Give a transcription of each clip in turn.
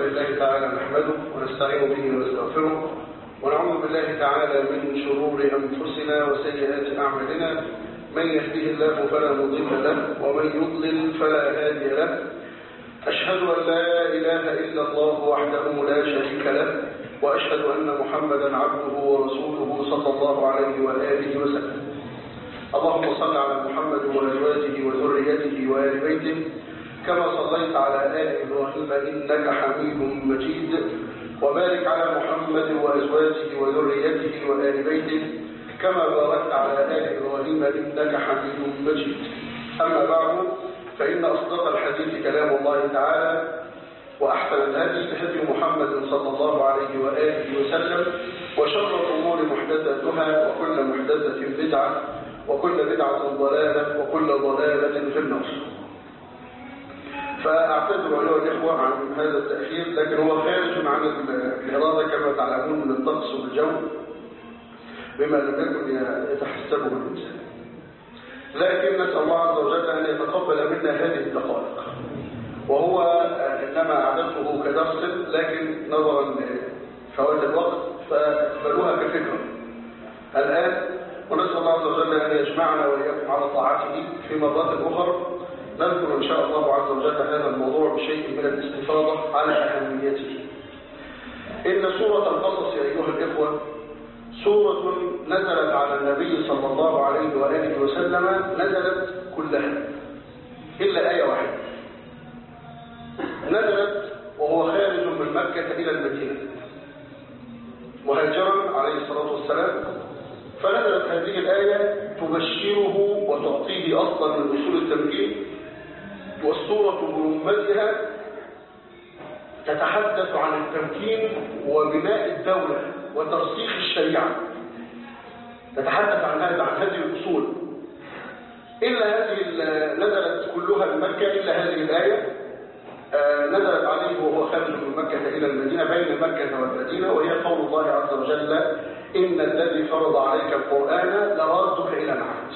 لله تعالى نحمده ونستعين به ونستغفره ونعوذ بالله تعالى من شرور أنفسنا وسيئات أعمالنا من يهده الله فلا مضل له ومن يضلل فلا هادي له أشهد أن لا إله إلا الله وحده لا شريك له وأشهد أن محمدا عبده ورسوله صلى الله عليه وآله وسلم اللهم صل على محمد وأزواجه وذريته وآل بيته كما صليت على آل إبراهيم إنك حميد مجيد وبارك على محمد وأزواجه وذريته وآل بيته كما باركت على آل إبراهيم إنك حميد مجيد أما بعد فإن أصدق الحديث كلام الله تعالى وأحسن الهدي هدي محمد صلى الله عليه وآله وسلم وشر الأمور محدثاتها وكل محدثة بدعة وكل بدعة ضلالة وكل ضلالة في النار فأعتذر أيها الإخوة عن هذا التأخير لكن هو خارج عن الإرادة كما تعلمون من الطقس والجو بما لم يكن يتحسبه الإنسان لكن نسأل الله عز وجل أن يتقبل منا هذه الدقائق وهو إنما أعددته كدرس لكن نظرا لفوات الوقت فاقبلوها كفكرة الآن ونسأل الله عز وجل أن يجمعنا وإياكم على طاعته في مرات أخرى نذكر إن شاء الله عز وجل هذا الموضوع بشيء من الاستفاضة على أهميته إن سورة القصص يا أيها الإخوة سورة نزلت على النبي صلى الله عليه وآله وسلم نزلت كلها إلا آية واحدة نزلت وهو خارج من مكة إلى المدينة مهاجرا عليه الصلاة والسلام فنزلت هذه الآية تبشره وتعطيه أصلا من أصول التمكين والصورة برمتها تتحدث عن التمكين وبناء الدولة وترسيخ الشريعة تتحدث عن هذا عن هذه الأصول إلا هذه نزلت كلها بمكة إلا هذه الآية آه نزلت عليه وهو خارج من مكة إلى المدينة بين مكة والمدينة وهي قول الله عز وجل إن الذي فرض عليك القرآن لرادك إلى معاد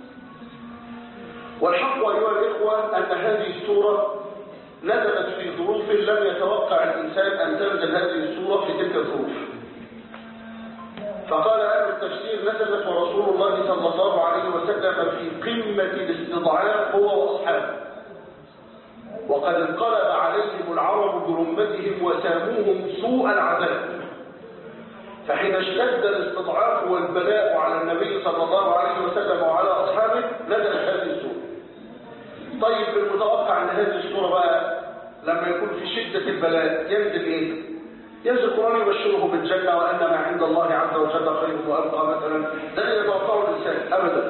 والحق أيها الإخوة أن هذه السورة نزلت في ظروف لم يتوقع الإنسان أن تنزل هذه السورة في تلك الظروف فقال أهل التفسير نزلت ورسول الله صلى الله عليه وسلم في قمة الاستضعاف هو وأصحابه وقد انقلب عليهم العرب برمتهم وساموهم سوء العذاب فحين اشتد الاستضعاف والبلاء على النبي صلى الله عليه وسلم وعلى أصحابه نزلت هذه السورة طيب المتوقع أن هذه السورة بقى لما يكون في شدة البلاء ينزل إيه؟ ينزل القرآن يبشره بالجنة وأن ما عند الله عز وجل خير وأبقى مثلا ده اللي يتوقعه الإنسان أبدا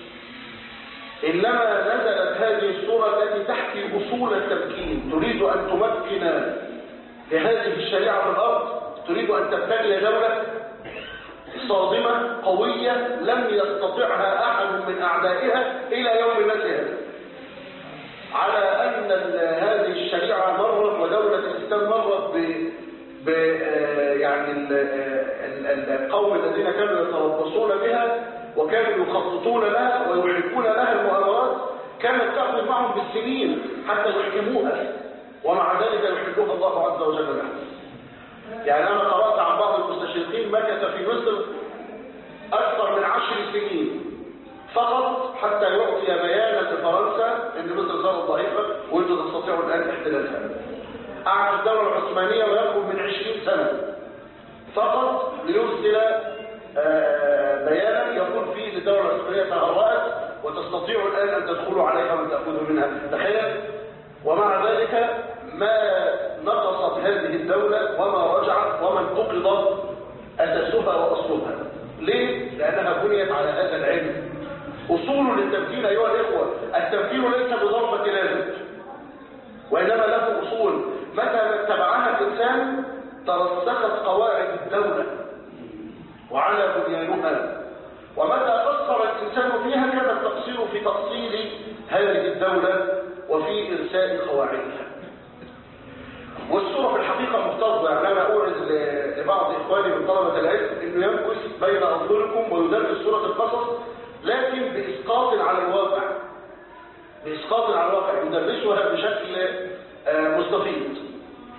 إنما نزلت هذه السورة التي تحكي أصول التمكين تريد أن تمكن لهذه الشريعة في الأرض تريد أن تبتغي دولة صادمة قوية لم يستطعها أحد من أعدائها إلى يوم الناس على أن هذه الشريعة مرت ودولة الإسلام مرت ب ب يعني القوم الذين كانوا يتربصون بها وكانوا يخططون لها ويحبون لها المؤامرات كانت تأخذ معهم بالسنين حتى يحكموها ومع ذلك يحبها الله عز وجل لها يعني أنا قرأت عن بعض المستشرقين مكث في مصر أكثر من عشر سنين فقط حتى يعطي بيانا لفرنسا ان مصر صارت ضعيفه وانتم تستطيعوا الان احتلالها. قعد الدوله العثمانيه ويقرب من 20 سنه فقط ليرسل بيانا يقول فيه للدوله العثمانيه تهرأت وتستطيعوا الان ان تدخلوا عليها وان تاخذوا منها تخيل ومع ذلك ما نقصت هذه الدوله وما رجعت وما انتقض اساسها واصلها. ليه؟ لانها بنيت على هذا العلم أصول للتمكين أيها الإخوة التمكين ليس بضربة لازم وإنما له أصول متى اتبعها الإنسان ترسخت قواعد الدولة وعلى بنيانها ومتى قصر الإنسان فيها كان التقصير في تأصيل هذه الدولة وفي إرساء قواعدها والسورة في الحقيقة مختصة يعني أنا أورد لبعض إخواني من طلبة العلم إنه يمكث بين أظهركم ويدرس سورة القصص لكن بإسقاط على الواقع بإسقاط على الواقع يدرسها بشكل مستفيض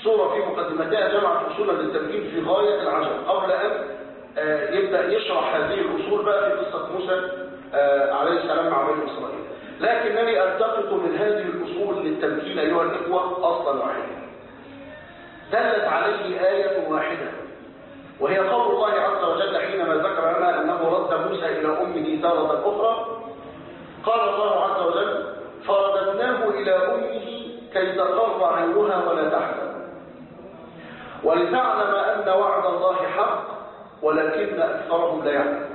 الصورة في مقدمتها جمعت أصولا للتمكين في غاية العجب قبل أن آه، يبدأ يشرح هذه الأصول بقى في قصة موسى آه، عليه السلام مع بني إسرائيل لكنني ألتقط من هذه الأصول للتمكين أيها الإخوة أصلا واحدا دلت عليه آية واحدة وهي قول الله عز وجل حينما ذكر لنا أنه رد موسى إلى أمه تارة أخرى قال الله عز وجل فرددناه إلى أمه كي تقر عينها ولا تحزن ولتعلم أن وعد الله حق ولكن أكثرهم لا يعلم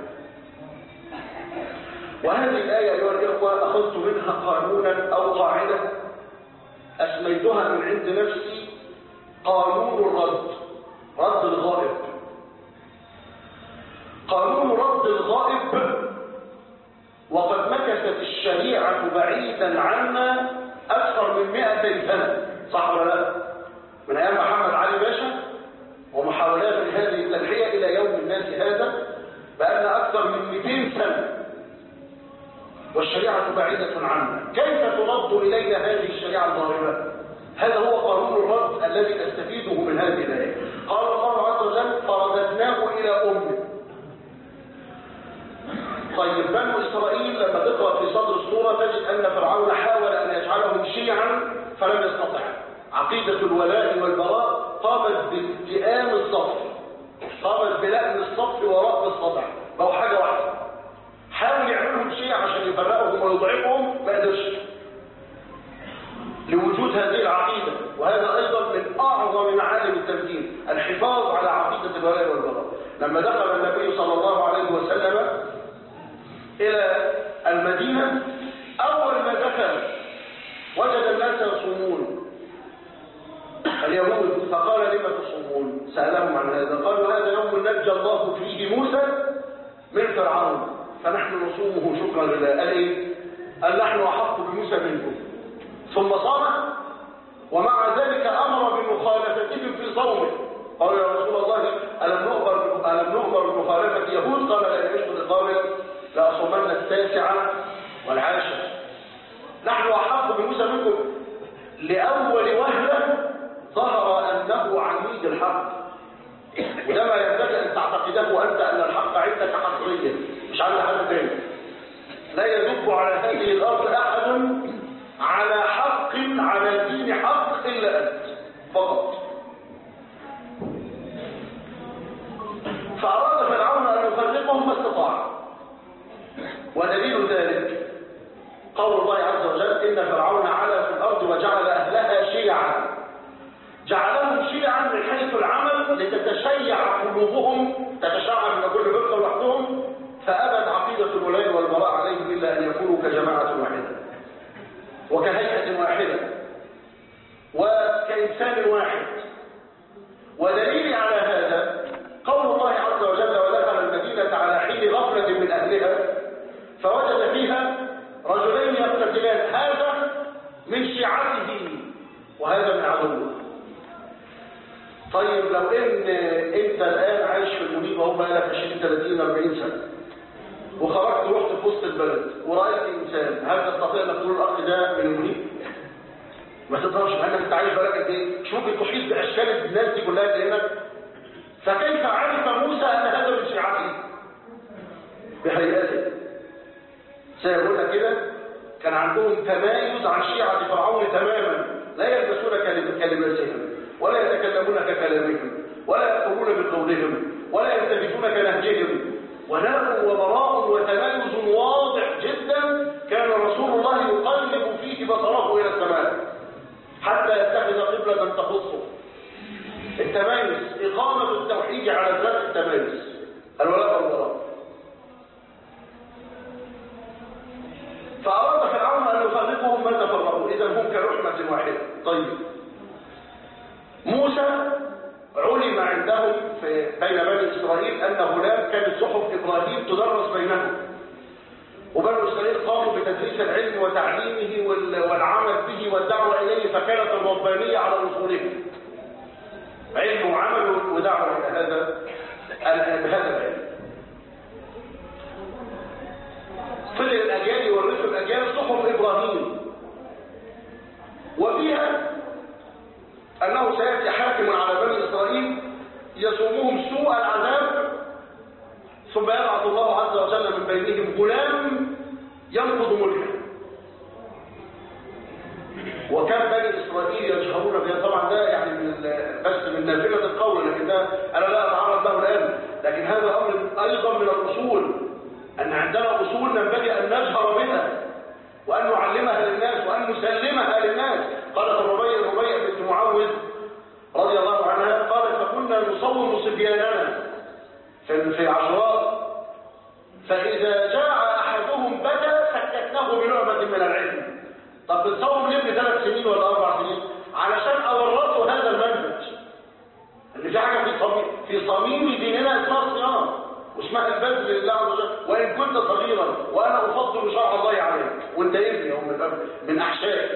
وهذه الآية أيها الإخوة أخذت منها قانونا أو قاعدة أسميتها من عند نفسي قانون الرد رد الغائب قانون رد الغائب وقد مكثت الشريعة بعيدا عنا أكثر من 200 سنة صح ولا لا؟ من أيام محمد علي باشا ومحاولات هذه التنحية إلى يوم الناس هذا بقالنا أكثر من 200 سنة والشريعة بعيدة عنا كيف ترد إلينا هذه الشريعة الظاهرة هذا هو قانون الرد الذي نستفيده من هذه الآية قال الله عز وجل فرددناه إلى أمه طيب بنو إسرائيل لما تقرأ في صدر السورة تجد أن فرعون حاول أن يجعلهم شيعا فلم يستطع عقيدة الولاء والبراء قامت بالتئام الصف قامت بلأم الصف ورأب الصدع بقوا حاجة واحدة حاول يعملهم شيعة عشان يفرقهم ويضعفهم ما قدرش لوجود هذه العقيدة وهذا أيضا من أعظم معالم التمكين الحفاظ على عقيدة الولاء والبراء لما دخل النبي صلى الله عليه وسلم إلى المدينة أول ما دخل وجد الناس يصومون اليهود فقال لما تصومون سألهم عن هذا قالوا هذا يوم نجى الله فيه موسى من فرعون فنحن نصومه شكرا لله قال ايه قال نحن احق بموسى منكم ثم صام ومع ذلك امر بمخالفتهم في صومه قالوا يا رسول الله الم نؤمر الم نؤمر بمخالفه يهود قال لا يشهد القابل لاصومن التاسعه والعاشره نحن احق بموسى منكم لاول وهله ظهر انه عميد الحق وده ما ينبغي ان تعتقده انت ان الحق عندك حصريا مش عند حد تاني لا يذب على هذه الارض احد على حق على دين حق الا انت فقط فاراد فرعون ان يفرقهم ما استطاع ودليل ذلك قول الله عز وجل ان فرعون علا في الارض وجعل اهلها شيعا جعلهم شيعا من حيث العمل لتتشيع قلوبهم تتشعب من كل فرقه لوحدهم فابت عقيده الولاء والبراء عليهم الا ان يكونوا كجماعه واحده وكهيئه واحده وكانسان واحد ودليل على هذا قول الله عز وجل ودخل المدينه على حين غفله من اهلها فوجد فيها رجلين يقتتلان هذا من شيعته وهذا من عدوه طيب لو ان انت الان عايش في المنيب وهو بقالك 20 30 40 سنه وخرجت ورحت في وسط البلد ورايت انسان هل تستطيع انك تقول الاخ ده من المنيب؟ ما تقدرش لانك انت عايش بالك قد ايه؟ مش ممكن تحيط باشكال الناس دي كلها لانك فكيف عرف موسى ان هذا من شيعته؟ بهيئته سيقول لك كده كان عندهم تمايز عن شيعه فرعون تماما لا يلبسون كلماتهم ولا يتكلمون ككلامهم ولا يأكلون بقولهم ولا يلتفتون كنهجهم وناء وبراء وتميز واضح جدا كان رسول الله يقلب فيه بصره إلى السماء حتى يتخذ قبلة تخصه التميز إقامة التوحيد على ذات التميز الولاء والبراء فأراد فرعون أن يفرقهم ما تفرقوا إذا هم كرحمة واحدة طيب موسى علم عندهم في بين بني إسرائيل أن هناك كانت صحف إبراهيم تدرس بينهم وبنو إسرائيل قاموا بتدريس العلم وتعليمه والعمل به والدعوة إليه فكانت الربانية على أصولهم علم وعمل ودعوة إلى هذا بهذا العلم فضل الأجيال يورثوا الأجيال صحف إبراهيم وفيها أنه سيأتي حال ثم يبعث الله عز وجل من بينهم غلام ينقض ملكه وكان بني اسرائيل يجهرون بها طبعا ده يعني من بس من نافله القول لكن ده انا لا اتعرض له الان لكن هذا امر ايضا من الاصول ان عندنا اصول ينبغي ان نجهر بها وان نعلمها للناس وان نسلمها للناس قالت الربيع الربيع بنت معوذ رضي الله عنها قالت فكنا نصوم صبياننا في في عشراء فاذا جاء احدهم بكى سكتناه بلعبه من العلم طب بتصوم ليه ثلاث سنين ولا اربع سنين علشان اورطه هذا المنهج ان في حاجه في صميم في صميم ديننا اسمها الصيام واسمها البذل لله عز وجل وان كنت صغيرا وانا افضل شرع الله عليك وانت ابني او من من احشائي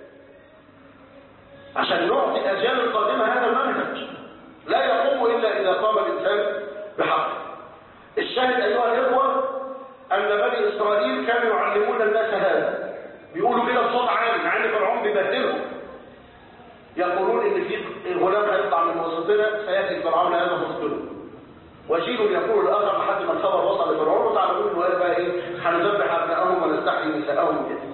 عشان نعطي الاجيال القادمه هذا المنهج لا يقوم الا اذا قام الانسان بحقه الشاهد ايها الاخوه ان بني اسرائيل كانوا يعلمون الناس هذا بيقولوا كده بصوت عالي مع ان فرعون بيبهدلهم يقولون ان في غلام هيطلع من وسطنا سياتي فرعون هذا مقتله وجيل يقول الاخر لحد ما الخبر وصل لفرعون وتعلمون انه قال بقى ايه هنذبح ابنائهم ونستحيي نساءهم كده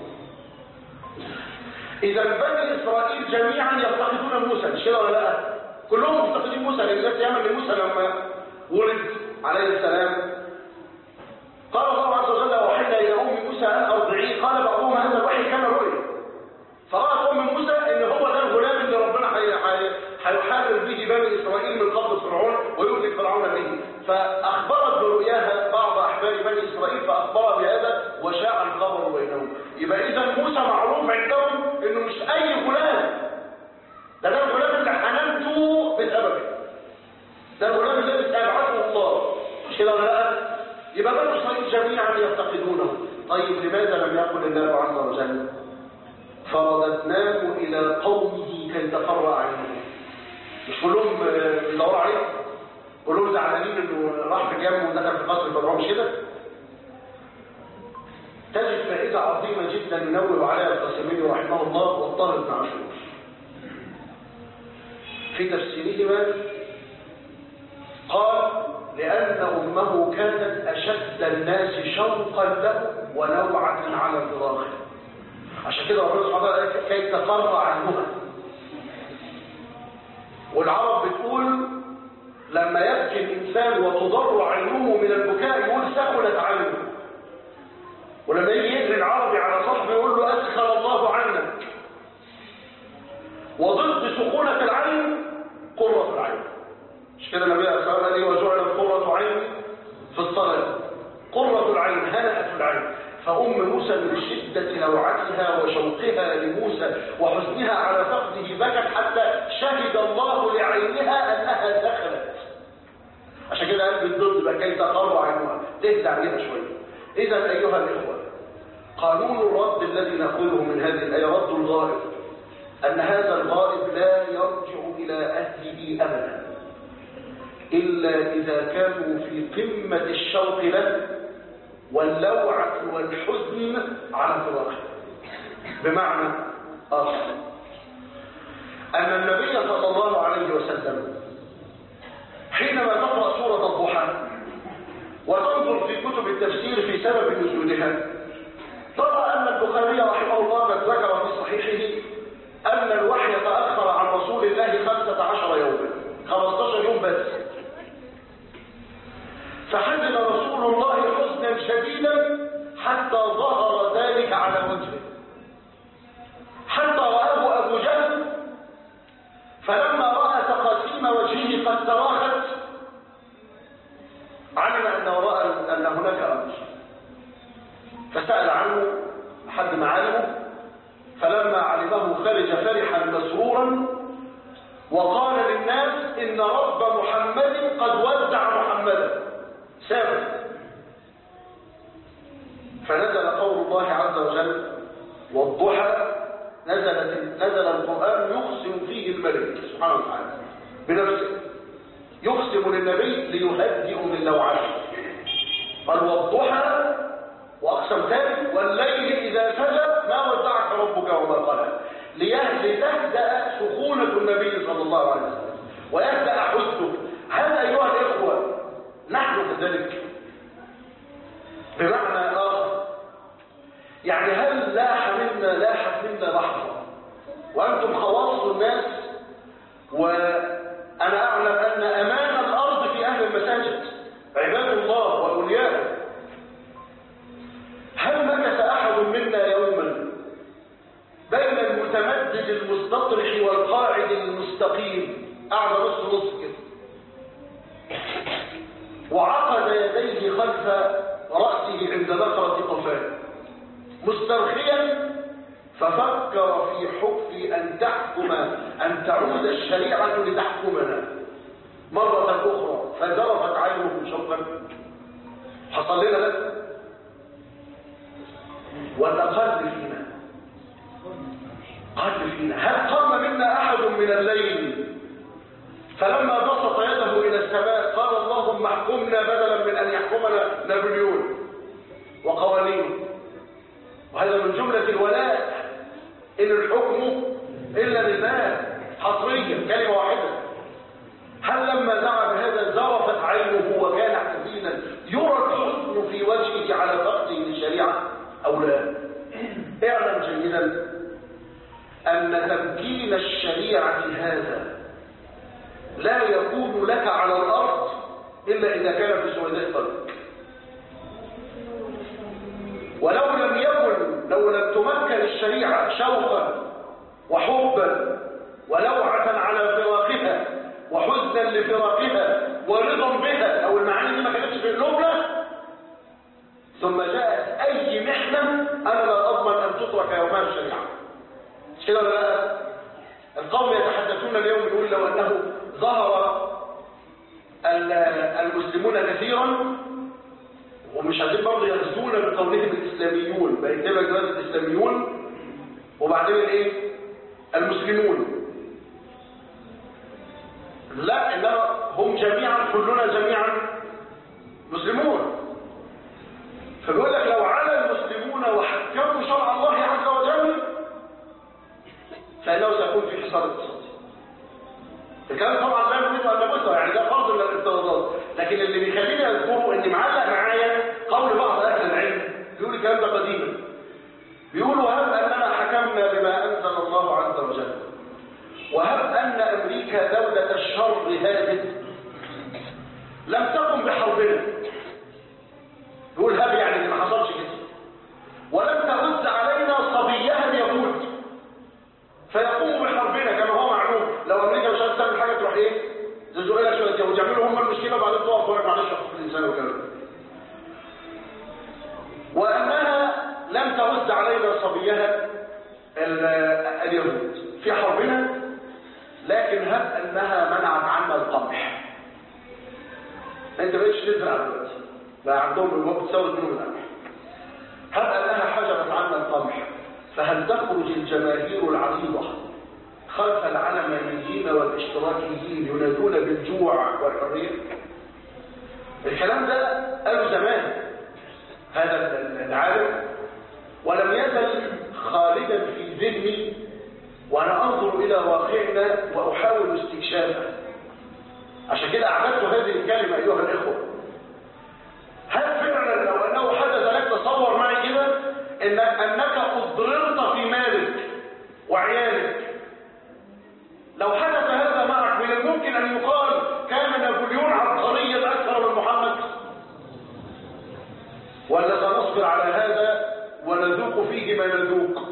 اذا بني اسرائيل جميعا يفتقدون موسى مش كده ولا لا كلهم مفتقدين موسى لان الناس يعمل لموسى لما ولد عليه السلام قال الله عز وجل وحينا الى ام موسى ان ارضعيه قال بعضهم هذا الوحي كان رؤيا فرأت ام موسى ان هو ده الغلام اللي ربنا هيحارب به بني اسرائيل من قبل فرعون ويهلك فرعون به فاخبرت برؤياها بعض احبار بني اسرائيل فاخبر بهذا وشاع الخبر بينهم يبقى اذا موسى معروف عندهم انه مش اي غلام ده ده الغلام اللي حننته بسببه ده الغلام الذي استبعده الله مش كده ولا لا يبقى بني اسرائيل جميعا يفتقدونه طيب لماذا لم يقل الله عز وجل فرددناه الى قومه كي تقر عينه مش كلهم بيدوروا عليه كلهم زعلانين انه راح في جامع ودخل في قصر فرعون مش كده تجد فائده عظيمه جدا ينوه عليها القاسمين رحمه الله والطاهر بن عاشور في تفسيرهما قال لأن أمه كانت أشد الناس شوقا له ونوعة على فراغه عشان كده ربنا سبحانه وتعالى كي تقر عنها والعرب بتقول لما يبكي الإنسان وتضر عينه من البكاء يقول سكنت عينه ولما يجي يجري العربي على صاحبه يقول له أسخر الله عنك وضد سخونة العين قرة العين مش كده النبي صلى الله عليه وسلم وجعلت قرة عين في الصلاة قرة العين هنأت العين فأم موسى من شدة نوعتها وشوقها لموسى وحزنها على فقده بكت حتى شهد الله لعينها أنها دخلت عشان كده قال بالضد بقى كي تقر عينها تهدى عليها شوية إذا أيها الإخوة قانون الرد الذي نأخذه من هذه الآية رد الغائب أن هذا الغائب لا يرجع إلى أهله أبدا إلا إذا كانوا في قمة الشوق له واللوعة والحزن على فراقه بمعنى آخر أن النبي صلى الله عليه وسلم حينما تقرأ سورة الضحى وتنظر في كتب التفسير في سبب نزولها ترى أن البخاري رحمه الله قد ذكر في صحيحه أن الوحي تأخر عن رسول الله خمسة عشر يوما 15 يوم بس فحزن رسول الله حزنا شديدا حتى ظهر ذلك على وجهه حتى رآه أبو جهل فلما رأى تقاسيم وجهه قد تراخت علم أن وراء أن هناك أمر فسأل عنه حد معالمه فلما علمه خرج فرحا مسرورا وقال للناس إن رب محمد قد ودع محمدا سابق فنزل قول الله عز وجل والضحى نزلت نزل القرآن يقسم فيه الملك سبحانه وتعالى بنفسه يقسم للنبي ليهدئ من لوعته قال والضحى واقسم ثاني والليل اذا سجى ما ودعك ربك وما قلى لتهدأ سخونة النبي صلى الله عليه وسلم ويهدأ حزنك هل ايها الاخوه نحن كذلك بمعنى آخر يعني هل لاح منا لاحت منا لحظة وأنتم خواص الناس وأنا أعلم أن أمان الأرض في أهل المساجد عباد الله وأولياءه هل مكث أحد منا يوما بين المتمدد المستطرح والقاعد المستقيم قاعد نص نص كده وعقد يديه خلف رأسه عند بقرة قفاه مسترخيا ففكر في حب أن تحكم أن تعود الشريعة لتحكمنا مرة أخرى فجرفت عينه شوقا حصل لنا ده ولا قل فينا قل فينا هل قام منا أحد من الليل فلما بسط يده إلى السماء قال اللهم احكمنا بدلا من أن يحكمنا نابليون وقوانينه وهذا من جملة الولاء إن الحكم إلا لله حصريا كلمة واحدة هل لما دعا بهذا زرفت عينه وكان حزينا يرى الحزن في وجهه على فقده للشريعة أو لا اعلم جيدا أن تمكين الشريعة هذا لا يكون لك على الأرض إلا إذا كان في سوداء قلبك ولو لم يكن لو لم تمكن الشريعة شوقا وحبا ولوعة على فراقها وحزنا لفراقها ورضا بها أو المعاني دي ما كانتش في قلوبنا ثم جاءت أي محنة أنا لا أضمن أن تترك يومها الشريعة مش كده ولا لا؟ القوم يتحدثون اليوم يقول لو أنه ظهر المسلمون كثيرا ومش عايزين برضه يغزون بقولهم الاسلاميون بيكتبها جواز الاسلاميون وبعدين الايه المسلمون لا انما هم جميعا كلنا جميعا مسلمون فبيقول لك لو على المسلمون وحكموا شرع الله عز وجل فانه سيكون في حصار اقتصادي الكلام طبعا لا نريد ان نبثه يعني ده فرض من الافتراضات لكن اللي بيخليني اذكره ان معلق معايا قول بعض اهل العلم بيقول الكلام ده قديما بيقولوا هب اننا حكمنا بما انزل الله عز وجل وهب ان امريكا دوله الشر هذه لم تقم بحربنا بيقول هب يعني اللي ما حصلش كده ولم تهز علينا صبيها اليهود فيقوموا بحربنا كما هو معلوم لو امريكا مش عايزه تعمل حاجه تروح ايه زلزوا لها شويه يهود يعملوا هم المشكله وبعدين تقف ولا معلش حقوق الانسان وكذا وانها لم تهز علينا صبيها اليهود في حربنا لكن هب انها منعت عنا القمح انت بقيتش تزرع دلوقتي بقى عندهم الوقت تساوي منهم القمح هب انها حجبت عنا القمح فهل تخرج الجماهير العريضة خلف العلمانيين والاشتراكيين ينادون بالجوع والحرية الكلام ده قالوا زمان هذا العالم ولم يزل خالدا في ذهني وانا انظر الى واقعنا واحاول استكشافه عشان كده اعددت هذه الكلمه ايها الاخوه هل فعلا لو انه حدث لك تصور معي كده إن أنك أضررت في مالك وعيالك لو حدث هذا معك من الممكن أن يقال كان نابليون عبقريا أكثر من محمد ولا سنصبر على هذا ونذوق فيه ما نذوق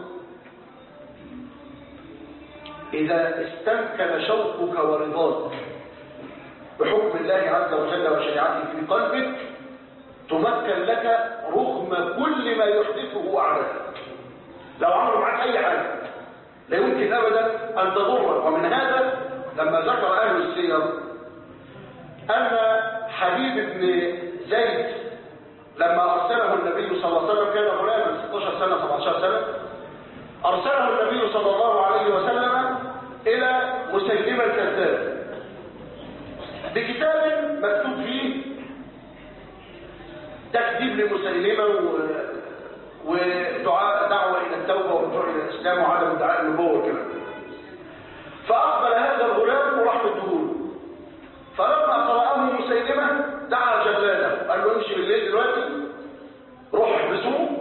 إذا استمكن شوقك ورضاك بحكم الله عز وجل وشريعته في قلبك تمكن لك رغم كل ما يحدثه أعداء لو عملوا معك أي حاجة لا يمكن أبدا أن تضرك ومن هذا لما ذكر أهل السير أن حبيب بن زيد لما أرسله النبي صلى الله عليه وسلم كان غلاما 16 سنة 17 سنة أرسله النبي صلى الله عليه وسلم إلى مسيلمة الكذاب بكتاب مكتوب فيه تكذيب لمسيلمة و... ودعاء دعوة إلى التوبة والرجوع إلى الإسلام وعدم ادعاء النبوة والكلام فأقبل هذا الغلام وراح الدهور فلما قرأه مسيلمة دعا جلاله قال له امشي بالليل دلوقتي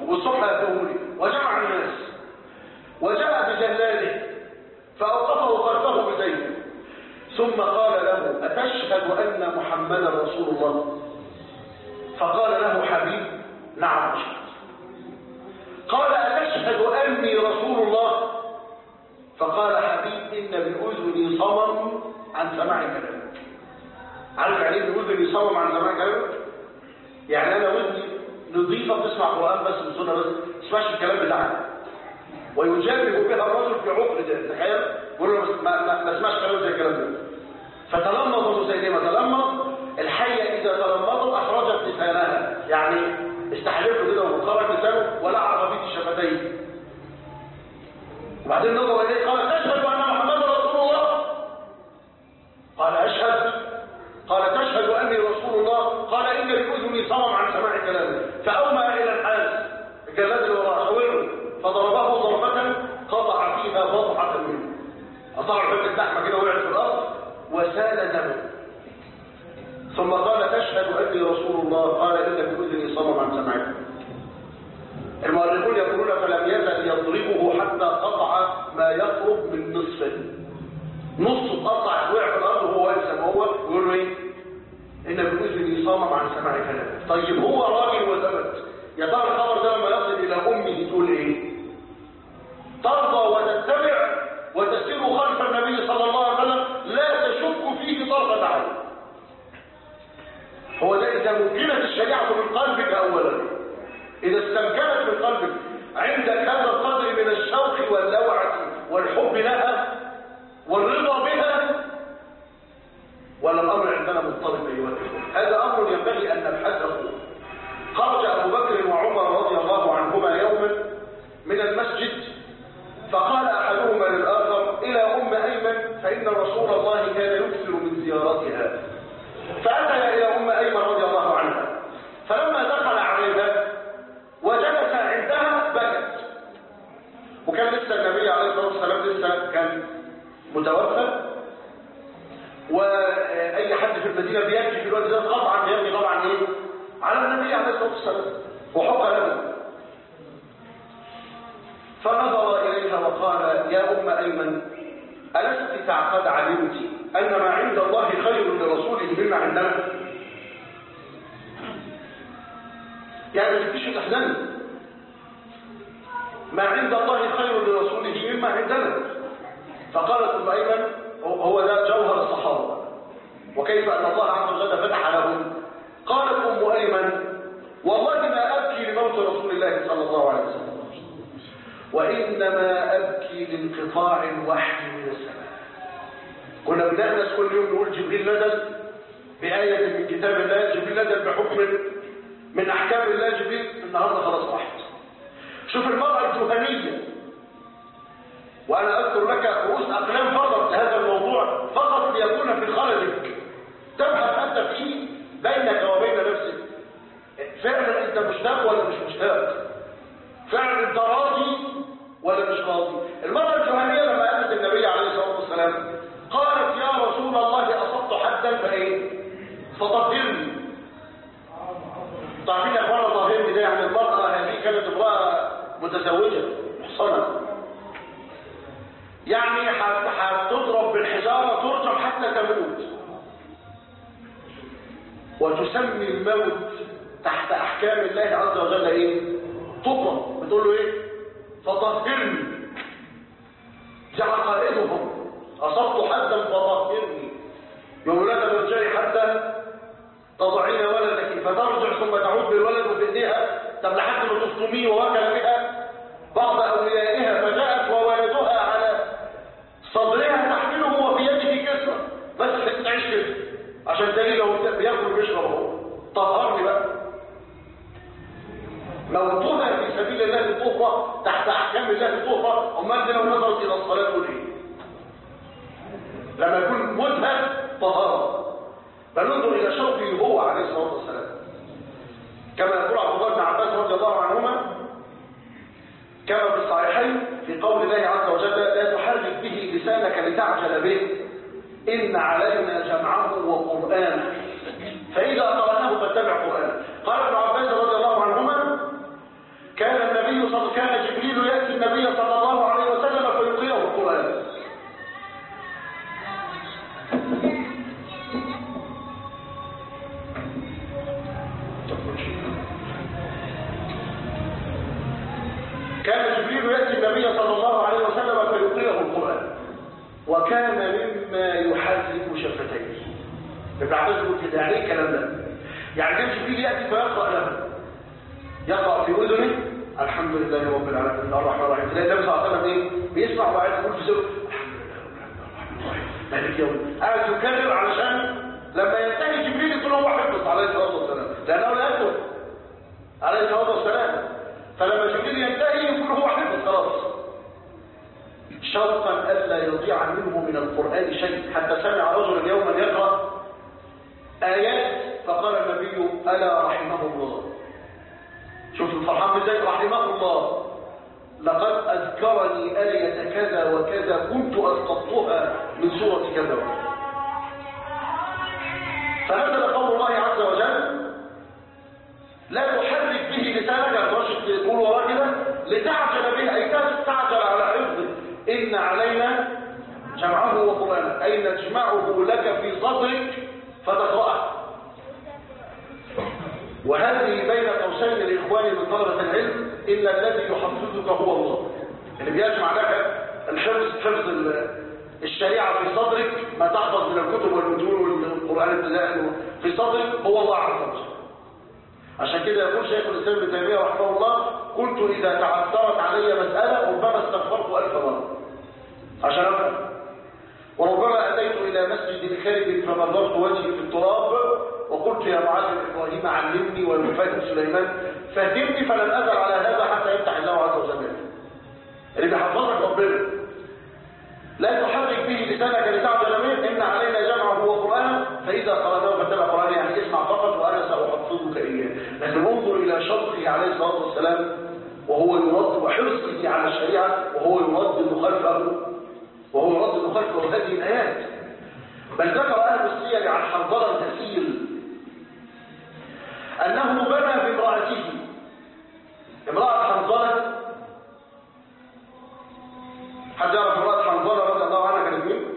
والصبح هاتوهولي وجمع الناس وجاء بجلاده فأوقفه خلفه بزيد ثم قال له أتشهد أن محمدا رسول الله فقال له حبيب نعم أشهد قال أتشهد أني رسول الله فقال حبيب إن بأذني صمم عن سماع كلامك عارف يعني ايه بأذني صمم عن سماع كلامك يعني أنا ودني نظيفة بتسمع قرآن بس بسنة بس تسمعش الكلام بتاعك ويجرب بها الرجل في عقل ده تخيل يقول له ما, ما, ما اسمعش كلام زي الكلام ده فتلمض مسيلمة تلمض الحية إذا تلمضت أخرجت لسانها يعني استحلفه كده وخرج لسانه ولا عرف بيت الشفتين وبعدين نظر إليه قال تشهد أن محمد رسول الله قال أشهد قال تشهد أني رسول الله قال إن بأذني صمم عن سماع كلامه فأومى إلى الحارس الجلاد اللي وراه حوله فضربه ضربة قطع فيها بضعة منه قطع حتة لحمة كده وقعت في الأرض وسال دمه ثم قال تشهد أني رسول الله قال إن بأذني صمم عن سماع المؤرخون يقولون فلم يزل يضربه حتى قطع ما يقرب من نصفه نص قطع وقع في الارض وهو واقف زي ما هو ويقول له ايه ان باذني صمم عن سماع كلامه طيب هو راجل وثبت يا ترى الخبر ده لما يصل الى امه تقول ايه ترضى وتتبع وتسير خلف النبي صلى الله عليه وسلم لا تشك فيه طرفه عين هو ده اذا ممكنت الشريعه من قلبك اولا اذا استمكنت من قلبك عندك هذا القدر من الشوق واللوعه والحب لها والرضا بها ولا الامر عندنا مضطرب ايها الاخوه هذا امر ينبغي ان نبحثه خرج ابو بكر وعمر رضي الله عنهما يوما من المسجد فقال احدهما للاخر الى ام ايمن فان رسول الله كان يكثر من زيارتها فاتى الى ام ايمن رضي الله عنها فلما دخل عليها وجلس عندها بكت وكان لسه النبي عليه الصلاه والسلام لسه كان متوفى واي حد في المدينه بيبكي في الوقت ده قطعا بيبكي طبعا ايه على النبي عليه الصلاه والسلام وحق له فنظر اليها وقال يا ام ايمن الست قد علمت ان ما عند الله خير لرسوله مما عندنا يعني ما تبكيش تحزني ما عند الله خير لرسوله مما عندنا فقالت ام ايمن هو ده جوهر الصحابه وكيف ان الله عز وجل فتح لهم قالت ام ايمن والله ما ابكي لموت رسول الله صلى الله عليه وسلم وانما ابكي لانقطاع الوحي من السماء كنا بنأنس كل يوم نقول جبريل نزل بآية من كتاب الله جبريل نزل بحكم من أحكام الله جبريل النهاردة خلاص واحد شوف المرأة الجهنية وأنا أذكر لك رؤوس أقلام فقط لهذا الموضوع فقط ليكون في خلدك تبحث أنت فيه بينك وبين نفسك فعلا أنت مشتاق ولا مش مشتاق فعلا أنت راضي ولا مش راضي المرأة الجهنية لما قالت النبي عليه الصلاة والسلام قالت يا رسول الله أصبت حدا فإيه فطهرني تعرفين يا اخوانا طهرني ده يعني المرأة هذه كانت امرأة متزوجة محصنة يعني هتضرب بالحجارة ترجم حتى تموت وتسمي الموت تحت احكام الله عز وجل ايه طبرا بتقول له ايه فطهرني جعل قائدهم اصبت حدا فطهرني يقول لك ترجعي حتى تضعين ولدك فترجع ثم تعود بالولد في ايديها طب لحد ما تفطميه ووكل بها بعض اوليائها فجاءت وولدها على صدرها تحمله وفي يده كسرة بس تعيش كده عشان دليل هو بياكل وبيشرب هو طهرني بقى موتها في سبيل الله طهرة تحت احكام الله طهرة امال دي لو نظرت الى الصلاة تقول ايه لما يكون موتها طهارة فننظر الى شوقه هو عليه الصلاة والسلام كما يقول عبد الله بن عباس رضي الله عنهما كما في الصحيحين في قول الله عز وجل لا تحرك به لسانك لتعجل به إن علينا جمعه وقرآنه فإذا قرأناه فاتبع قرآنه قال ابن عباس رضي الله عنهما كان كان جبريل يأتي النبي صلى الله عليه وسلم فيقرأه القرآن وكان مما يحرك شفتيه ابن عباس يقول كده يعني ايه الكلام ده يعني كان جبريل يأتي فيقرأ له يقرأ في أذنه الحمد لله رب العالمين الرحمن الرحيم تلاقي النبي صلى الله عليه وسلم ايه بيسمع وبعد يقول في سوره الحمد لله رب العالمين الرحمن الرحيم مالك يوم قاعد يكرر علشان لما ينتهي جبريل يقول هو حفظ عليه الصلاه والسلام لانه لا يكتب عليه الصلاه والسلام فلما جبريل ينتهي يقول هو حفظ خلاص شرطا الا يضيع منه من القران شيء حتى سمع رجل يوما يقرا ايات فقال النبي الا رحمه الله شوف الفرحان ازاي رحمه الله لقد اذكرني آية كذا وكذا كنت اسقطتها من سورة كذا فنزل قول الله عز وجل لا تحرك به لسانك الرشد تقول وراه كده لتعجل به اي تستعجل على حفظه ان علينا جمعه وقرانه اي نجمعه لك في صدرك فتقراه وهذه بين قوسين الاخوان من طلبه العلم ان الذي يحفظك هو الله اللي بيجمع لك الحفظ حفظ الشريعه في صدرك ما تحفظ من الكتب والمتون والقران ابتداء في صدرك هو الله عز وجل عشان كده يقول شيخ الاسلام ابن تيميه رحمه الله كنت اذا تعثرت علي مساله ربما استغفرت الف مره عشان افهم وربما اتيت الى مسجد خالد فمررت وجهي في التراب وقلت يا معلم ابراهيم علمني والمفاتن سليمان فهمني فلن ازل على هذا حتى يفتح الله عز وجل اللي بيحفظك ربنا لا تحرك به لسانك لتعجل منه ان علينا جمعه وقرانه فاذا قراناه فاتبع قرانه يعني اسمع فقط وانا ساحفظك اياه لكن انظر الى شرطه عليه الصلاه والسلام وهو يرد وحرصه على الشريعه وهو يرد مخالفه وهو يرد مخالفه هذه الايات بل ذكر اهل السير عن حنظله الاسيل انه بنى بامراته امراه حنظله حد يعرف امراه حنظله رضي الله عنها كانت مين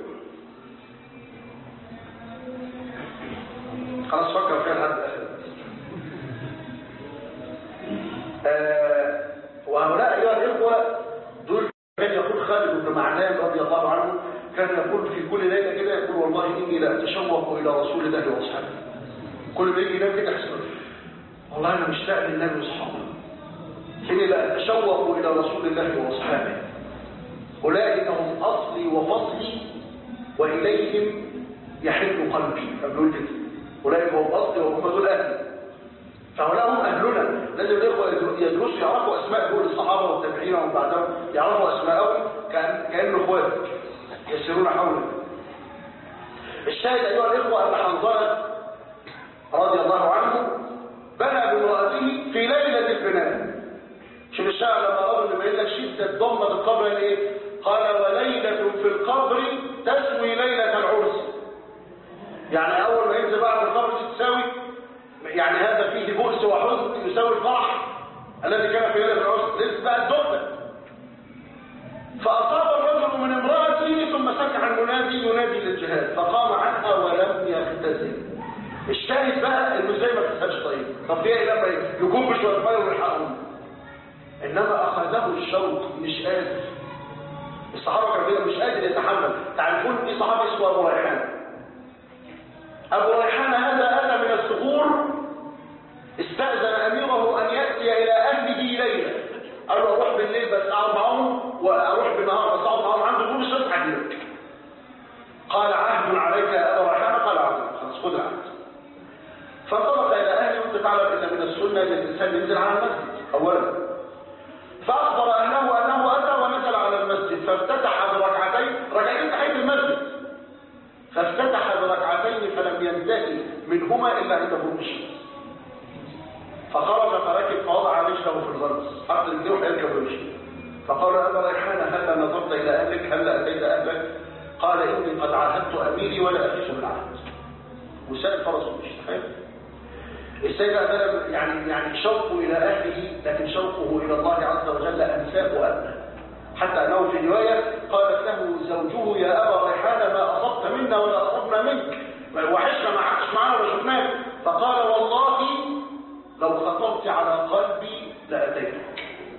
خلاص فكر فيها لحد اخر آه وهؤلاء ايها الاخوه دول كان يقول خالد بن معدان رضي الله عنه كان يقول في كل ليله كده يقول والله اني لا اتشوق الى رسول الله واصحابه كل ما يجي ينام كده يحصل والله انا مشتاق للنبي واصحابه اني لا اتشوق الى رسول الله واصحابه اولئك هم اصلي وفصلي واليهم يحن قلبي فبنقول كده اولئك هم اصلي وهم دول اهلي فهؤلاء هم اهلنا لازم الاخوه يدرسوا يعرفوا اسماء دول الصحابه والتابعين ومن بعدهم يعرفوا اسماءهم كان كانه اخوات يسيرون حولك الشاهد ايها الاخوه ان حنظله رضي الله عنه بنى بامراته في ليله البناء شوف الشاعر لما قال لما يقول لك شده ضمه القبر ايه قال وليله في القبر تسوي ليله العرس يعني اول ما ينزل بعد القبر تساوي يعني هذا فيه بؤس وحزن يساوي الفرح الذي كان في ليله العرس لسه بقى الدخله فاصاب الرجل من امراته ثم سمع المنادي ينادي للجهاد فقام عنها ولم يختزل الشاهد بقى انه زي ما تسالش طيب طب ليه لما يكون شويه ميه ويلحقهم انما اخذه الشوق مش قادر الصحابه كانوا كده مش قادر يتحمل تعرفون في صحابي اسمه ابو ريحان ابو ريحان هذا اتى من الثغور استاذن اميره ان ياتي الى اهله ليله قال له اروح بالليل بس اقعد معاهم واروح بالنهار بس اقعد معاهم عنده كل شيء عجلك قال عهد عليك يا ابا ريحان قال عهد خلاص خذ العهد فانطلق الى اهله وانت تعلم ان من السنه ان الانسان ينزل على المسجد اولا فاخبر اهله انه اتى ونزل على المسجد فافتتح بركعتين ركعتين تحيه المسجد فافتتح بركعتين فلم ينتهي منهما الا عند غروب الشمس فخرج فركب فوضع رجله في الغرس حط رجله ويركب رجله فقال ابا ريحان هل نظرت الى اهلك هل اتيت اهلك قال اني قد عاهدت اميري ولا افيش بالعهد وسال فرسه مش تخيل السيد هذا يعني يعني شوقه الى اهله لكن شوقه الى الله عز وجل انساه وابنى حتى انه في روايه قالت له زوجه يا ابا ريحان ما اصبت منا ولا اصبنا منك وحشنا ما عادش معانا ولا شفناك فقال والله لو خطرت على قلبي لاتيتك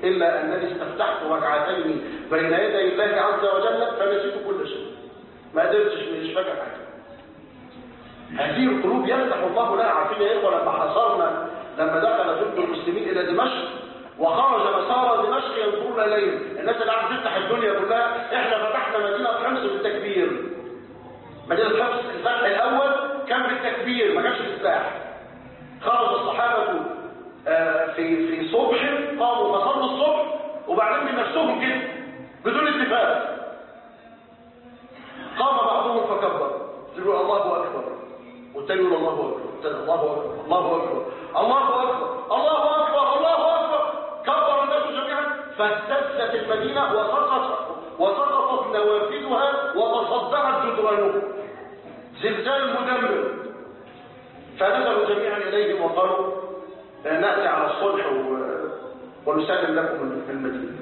إلا أنني استفتحت ركعتين بين يدي الله عز وجل فنسيت كل شيء ما قدرتش مش فاكر حاجة هذه القلوب يفتح الله لها عارفين يا إخوة لما حصرنا لما دخل جند المسلمين إلى دمشق وخرج مسار دمشق ينظرون إليه الناس اللي عم تفتح الدنيا كلها احنا فتحنا مدينة حمص بالتكبير مدينة حمص الفتح الأول كان بالتكبير ما كانش بالسلاح خرج الصحابة آه، في في صبح قاموا فصلوا الصبح وبعدين من نفسهم كده بدون اتفاق قام بعضهم فكبر يقول الله أكبر والتاني يقول الله أكبر والتاني الله أكبر الله أكبر الله أكبر الله أكبر الله أكبر كبر الناس جميعا فاهتزت المدينة وسقطت وسقطت نوافذها وتصدعت جدرانها زلزال مدمر فنزلوا جميعا إليهم وقالوا نأتي على الصلح ونسلم لكم في المدينة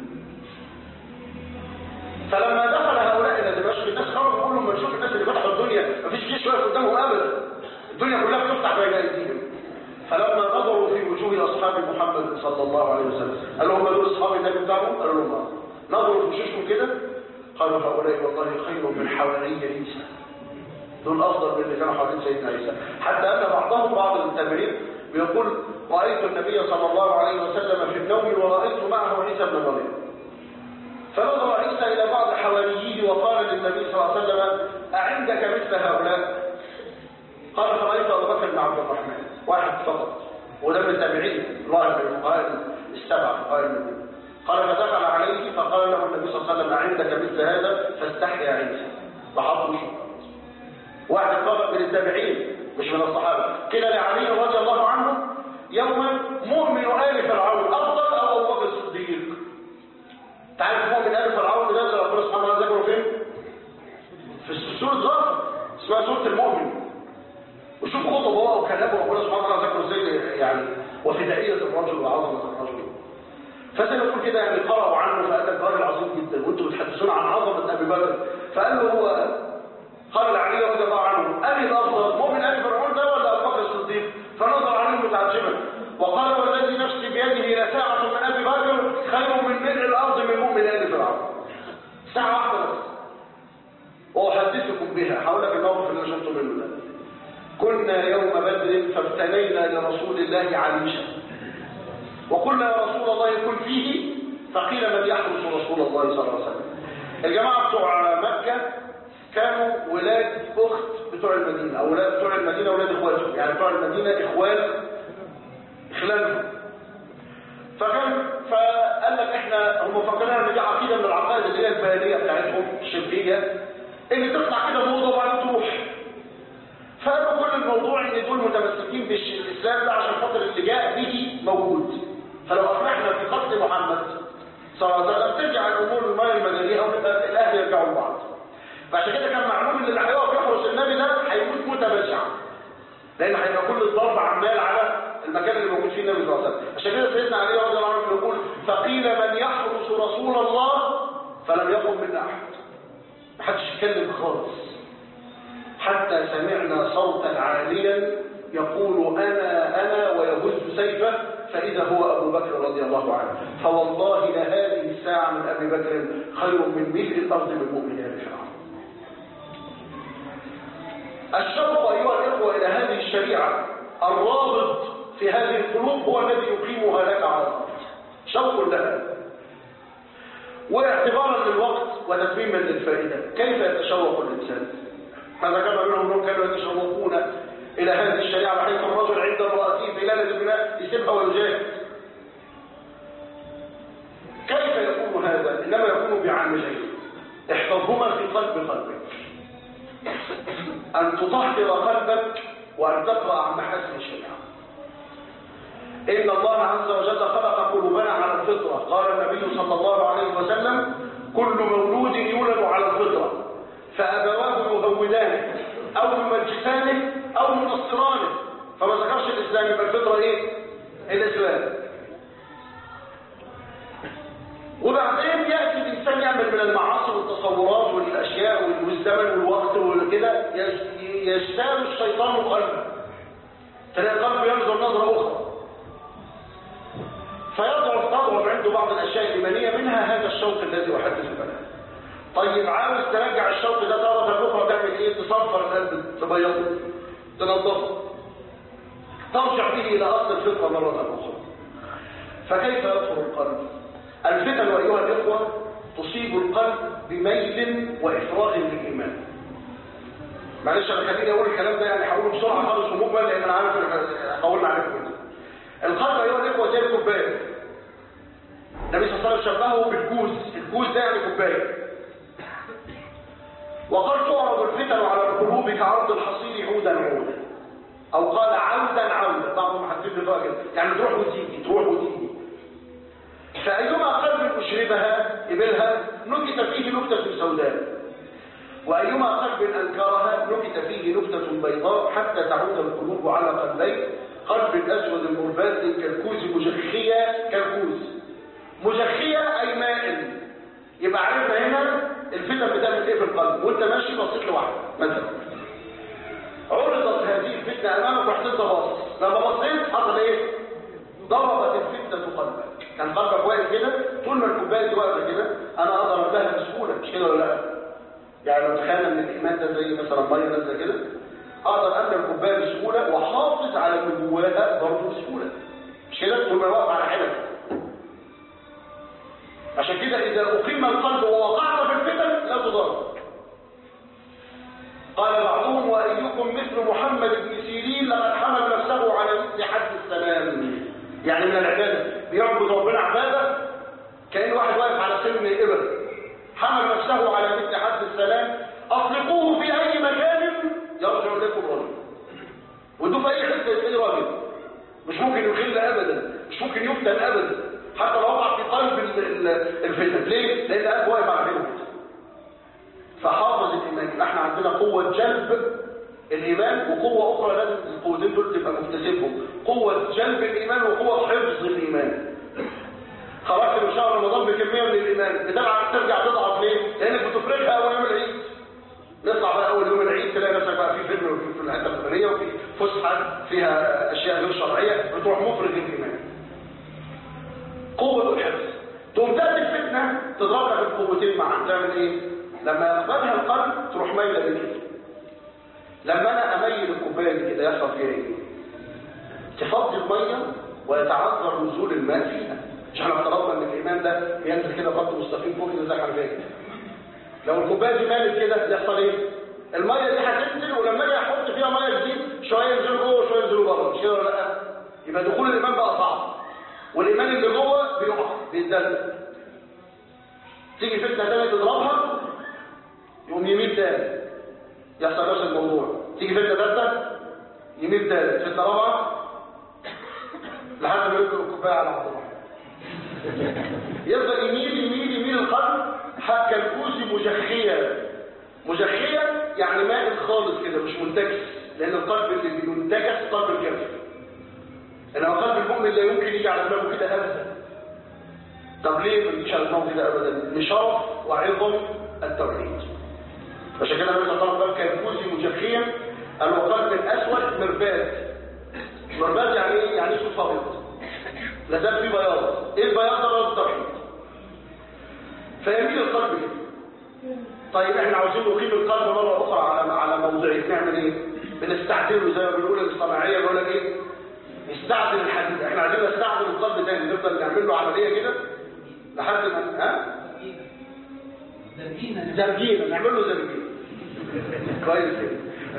فلما دخل هؤلاء إلى دمشق الناس خرجوا يقولوا لما نشوف الناس اللي فتحوا الدنيا مفيش جيش واقف قدامهم أبدا الدنيا كلها بتفتح بين أيديهم فلما نظروا في وجوه أصحاب محمد صلى الله عليه وسلم قال لهم دول أصحاب النبي بتاعهم قالوا لهم آه. نظروا في وشوشهم كده قالوا هؤلاء والله خير من حواري عيسى دول أفضل من اللي كانوا حوالين سيدنا عيسى حتى أن بعضهم بعض التابعين بيقول رأيت النبي صلى الله عليه وسلم في النوم ورأيت معه عيسى بن مريم فنظر عيسى إلى بعض حوارييه وقال للنبي صلى الله عليه وسلم أعندك مثل هؤلاء قال فرأيت أبو بكر بن عبد الرحمن واحد فقط وده من التابعين الله من الفقهاء السبع فقهاء المدينة قال فدخل عليه فقال له النبي صلى الله عليه وسلم أعندك مثل هذا فاستحيا عيسى فحطوا شكرا واحد فقط من التابعين مش من الصحابة كلا لعلي رضي الله عنه يوما مؤمن آل فرعون أفضل أو أبو بكر الصديق تعرف مؤمن آل فرعون ده اللي ربنا سبحانه وتعالى ذكره فين؟ في سورة ظافر اسمها سورة المؤمن وشوف خطبه هو وكلامه ربنا سبحانه وتعالى ذكره ازاي يعني وفدائية الرجل وعظمة الرجل فزي ما تقول كده يعني قرأوا عنه فقال لك راجل عظيم جدا وانتم بتحدثون عن عظمة أبي بكر فقال له هو قال لعلي رضي الله عنه أبي الأفضل مؤمن أبي فرعون ده ولا أبو بكر الصديق فنظر عليه متعجبا وقال والذي نفسي بيده لساعة من أبي بكر خير من ملء الأرض من مؤمن آل فرعون ساعة واحدة بس وأحدثكم بها هقول لك الموقف اللي أنا شفته منه ده كنا يوم بدر فابتلينا لرسول الله عريشا وقلنا يا رسول الله كن فيه فقيل من يحرس رسول الله صلى الله عليه وسلم الجماعة بتوع مكة كانوا ولاد أخت بتوع المدينة أو ولاد بتوع المدينة ولاد إخواتهم يعني بتوع المدينة إخوان إخلالهم فكان فقال لك احنا هم فكرين ان دي عقيده من العقائد اللي هي الباليه بتاعتهم الشركيه اللي تطلع كده موضه وبعدين تروح فقالوا كل الموضوع ان دول متمسكين بالاسلام ده عشان خاطر اللي جاء به موجود فلو افلحنا في قتل محمد صلى الله عليه وسلم ترجع الامور المال المدنيه ونبقى الاهل يرجعوا لبعض فعشان كده كان معلوم ان اللي هيقف يحرس النبي ده هيموت موته بشعه لان هيبقى كل الضرب عمال على المكان اللي موجود فيه النبي صلى الله عليه وسلم عشان كده سيدنا علي رضي الله عنه يقول فقيل من يحرس رسول الله فلم يقم منا احد ما حدش يتكلم خالص حتى سمعنا صوتا عاليا يقول انا انا ويهز سيفه فاذا هو ابو بكر رضي الله عنه فوالله لهذه الساعه من ابي بكر خير من ملء الارض من مؤمن ال فرعون الشوق ايها الاخوه الى هذه الشريعه الرابط في هذه القلوب هو الذي يقيمها لك على الارض شوق لها واعتبارا للوقت وتتميما للفائده كيف يتشوق الانسان ما ذكرنا منهم انهم كانوا يتشوقون الى هذه الشريعه بحيث الرجل عند امراته في ليله البناء يسيبها ويجاهد كيف يكون هذا انما يكون بعاملين احفظهما في قلب قلبك ان تطهر قلبك وان تقرا عن محاسن الشريعه إن الله عز وجل خلق قلوبنا على الفطرة قال النبي صلى الله عليه وسلم كل مولود يولد على الفطرة فأبواه يهودانه أو يمجسانه أو ينصرانه فما ذكرش الإسلام يبقى الفطرة إيه؟ الإسلام وبعدين يأتي الإنسان يعمل من المعاصي والتصورات والأشياء والزمن والوقت وكده يجتال الشيطان قلبه تلاقي قلبه ينظر نظرة أخرى فيضعف تضعف عنده عنده بعض الاشياء الايمانيه منها هذا الشوق الذي احدث به طيب عاوز ترجع الشوق ده تاره اخرى تعمل ايه تصفر القلب تبيضه تنظفه ترجع به الى اصل الفطره مره اخرى فكيف يطهر القلب الفتن ايها الاخوه تصيب القلب بميل وافراغ للايمان معلش انا خليني اقول الكلام ده يعني هقوله بسرعه خالص ومجمل لان انا عارف هقول عليكم القلب ايها الاخوه زي الكوبايه النبي صلى الله عليه وسلم شبهه بالجوز الجوز ده يعني كوبايه وقد تعرض الفتن على القلوب كعرض الحصير عودا عودا او قال عودا عودا بعضهم حدد بقى كده يعني تروح وتيجي تروح وتيجي فايما قلب اشربها قبلها نكت فيه نكته سوداء وايما قلب انكرها نكت فيه نكته بيضاء حتى تعود القلوب على قلبين قلب اسود مرباد كالكوز مجخيه كالكوز مجخيه اي مائل يبقى عرفنا هنا الفتن بتعمل ايه في القلب وانت ماشي بصيت لوحدك مثلا عرضت هذه الفتنه امامك رحت انت باصص لما بصيت حصل ايه ضربت الفتنه قلبك كان قلبك واقف كده طول ما الكوبايه دي واقفه كده انا اقدر ابداها بسهوله مش كده ولا لا يعني لو تخيل ان الايمان ده زي مثلا ميه نازله كده اقدر املى الكوبايه بسهوله واحافظ على اللي جواها برضه بسهوله مش كده طول ما واقف على حدث عشان كده إذا أقيم القلب ووقعت في الفتن لا تضر قال بعضهم وأيكم مثل محمد بن سيرين لقد حمل نفسه على مثل حد السلام يعني من العبادة بيعبد ربنا عبادة كأن واحد واقف على سلم الإبر حمل نفسه على مثل حد السلام أطلقوه في أي مكان يرجع لكم الرجل ودوا في أي حتة يتلاقي راجل مش ممكن يخل أبدا مش ممكن يفتن أبدا حتى لو وقع في قلب الفتن ليه؟ لان القلب واقف على كده فحافظ الايمان يبقى احنا عندنا قوه جلب الايمان وقوه اخرى لازم القوتين دول تبقى مكتسبهم قوه جلب الايمان وقوه حفظ الايمان خرجت من شهر رمضان بكميه من الايمان بتلعب ترجع تضعف ليه؟ لانك بتفرغها اول يوم العيد نطلع بقى اول يوم العيد تلاقي نفسك بقى في فيلم وفي في الحته الفلانيه وفي فسحه فيها اشياء غير شرعيه بتروح مفرغ الايمان قوة الحفظ تقوم تأتي الفتنة تضرب لك القوتين معا تعمل ايه؟ لما يقبلها القلب تروح مايلة بكده لما انا اميل الكوباية دي كده يحصل فيها ايه؟ تفضي المية ويتعذر نزول الماء فيها مش احنا افترضنا ان الايمان ده بينزل كده خط مستقيم فوق كده زي حنفيه لو الكوبايه دي مالت كده يحصل ايه؟ الميه دي هتنزل ولما اجي احط فيها ميه جديد شويه ينزلوا جوه وشويه ينزلوا بره مش كده ولا لا؟ يبقى دخول الايمان بقى صعب والايمان اللي جوه بيقع بيتدلل تيجي فتنه ثانيه تضربها يقوم يميل تاني يحصل نفس الموضوع تيجي فتنه ثالثه يميل ثالث فتنه رابعه لحد ما يدخل الكوبايه على عضلها يفضل يميل يميل يميل القلب حتى الكوز مجخيه مجخيه يعني مائل خالص كده مش منتكس لان القلب اللي بينتكس قلب الكافر انما قلب المؤمن لا يمكن يجي على دماغه كده ابدا طب ليه ما يجيش على دماغه كده ابدا لشرف وعظم التوحيد عشان كده النبي صلى الله عليه وسلم قال كالكوز مجخيا قال وقلب الاسود مرباد مرباد يعني ايه يعني اسود ابيض لا زال فيه بياض ايه البياض ده بياض التوحيد فيميل القلب كده طيب احنا عاوزين نقيم القلب مره اخرى على على موضعه نعمل ايه بنستعدله زي ما بنقول الصناعيه بيقول لك ايه نستعدل الحديد احنا عايزين نستعدل القلب تاني نفضل نعمل له عمليه كده لحد ما ها زرجينا زرجينه نعمل له زرجينه كويس كده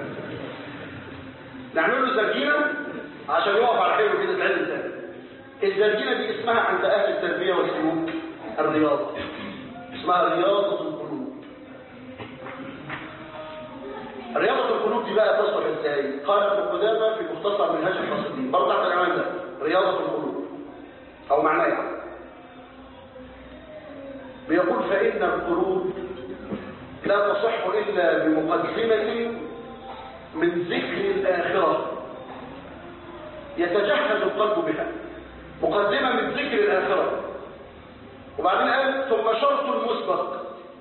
نعمل له زرجينه عشان يقف على حيله كده تعدل تاني الزرجينه دي اسمها عند اهل التربيه والسلوك الرياضه اسمها رياضه القلوب رياضة القلوب دي بقى تصبح ازاي؟ قال ابن قدامة في مختصر منهاج القاصدين برضه تحت العنوان ده رياضة القلوب أو معناه يعني بيقول فإن القلوب لا تصح إلا بمقدمة من ذكر الآخرة يتجهز القلب بها مقدمة من ذكر الآخرة وبعدين قال ثم شرط مسبق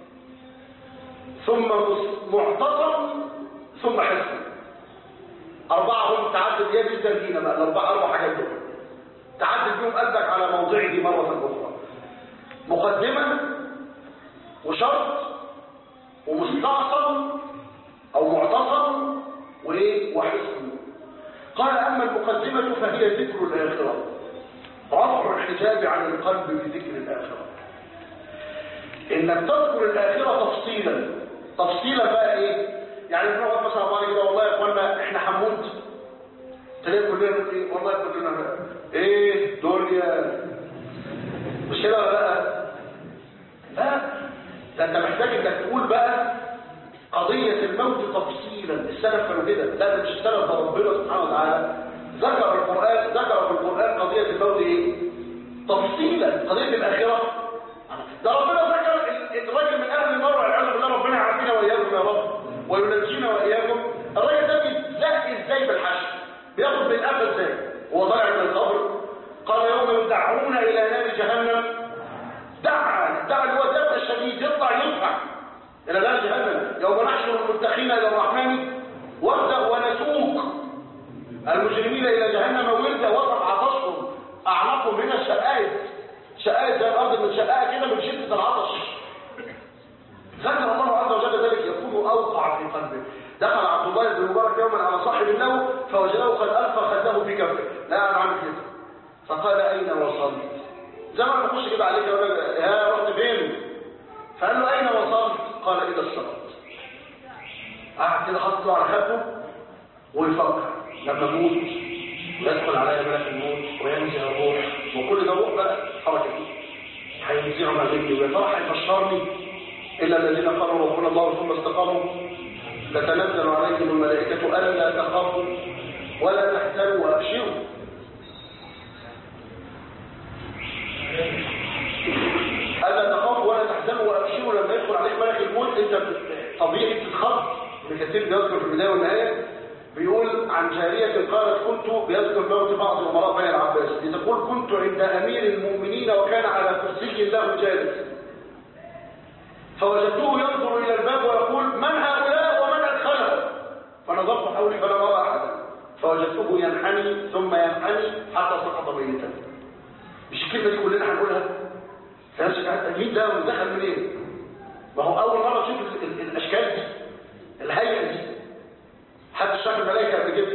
ثم معتصم ثم حسن أربعة هم تعدد يد الزرقين بقى الأربعة أربع حاجات دول تعدد بيهم قلبك على موضعه مرة أخرى مقدمة وشرط ومستعصم أو معتصم وإيه وحسن قال أما المقدمة فهي ذكر الآخرة رفع الحجاب عن القلب بذكر الآخرة إنك تذكر الآخرة تفصيلا تفصيلا بقى إيه يعني بنقعد مثلا بعد كده والله يا إخوانا إحنا حمود تلاقي كلنا نقول إيه والله كلنا بقى. إيه دنيا مش كده ولا لا لا ده انت محتاج انك تقول بقى قضية الموت تفصيلا السلف كانوا كده لا ده مش السلف ده ربنا سبحانه وتعالى ذكر القرآن ذكر في القرآن قضية الموت ايه تفصيلا قضية الآخرة ده ربنا ذكر ال- الراجل من أهل النار والعياذ بالله ربنا يعافينا وإياكم يا رب وينجينا وإياكم الراجل ده بيتزق ازاي بالحشر بياخد بالقفا ازاي هو طالع من القبر قال يوم يدعون إلى نار جهنم دعا دعا اللي هو دفع الشديد يطلع يدفع إلى نار جهنم يوم نحشر المتقين إلى الرحمن وابدأ ونسوق المجرمين إلى جهنم وردا وضع عطشهم أعناقهم هنا شقائد شقائد زي الأرض من شقائق كده من شدة العطش ذكر الله عز وجل ذلك يكون أوقع في قلبه دخل عبد الله بن مبارك يوما على صاحب له فوجده قد ألقى خده في كفه لا أنا عامل كده فقال أين وصلت زي ما نخش كده عليك يقول لك يا رحت فين فقال له أين وصلت قال إلى الصلاة قعد كده حاطط له على خده ويفكر لما اموت ويدخل عليا ملك الموت وينزع الروح وكل ده روح بقى حركه هينزعوا ما مني ويا ترى هيبشرني الا الذين قالوا ربنا الله ثم استقاموا تتنزل عليهم الملائكه الا تخافوا ولا تحزنوا وابشروا الا تخافوا ولا تحزنوا وابشروا لما يدخل عليك ملك الموت انت طبيعي تتخض ابن كثير بيذكر في البدايه والنهايه بيقول عن جارية قالت كنت بيذكر موت بعض الأمراء بني العباس بتقول كنت عند أمير المؤمنين وكان على كرسي له جالس فوجدته ينظر إلى الباب ويقول من هؤلاء ومن أدخلهم فنظرت حولي فلم أرى أحدا فوجدته ينحني ثم ينحني حتى سقط ميتا مش الكلمة دي كلنا هنقولها فنفس قاعد مين ده ودخل منين ما هو أول مرة تشوف ال- ال- الأشكال دي الهيئة دي حد شاف الملائكة قبل كده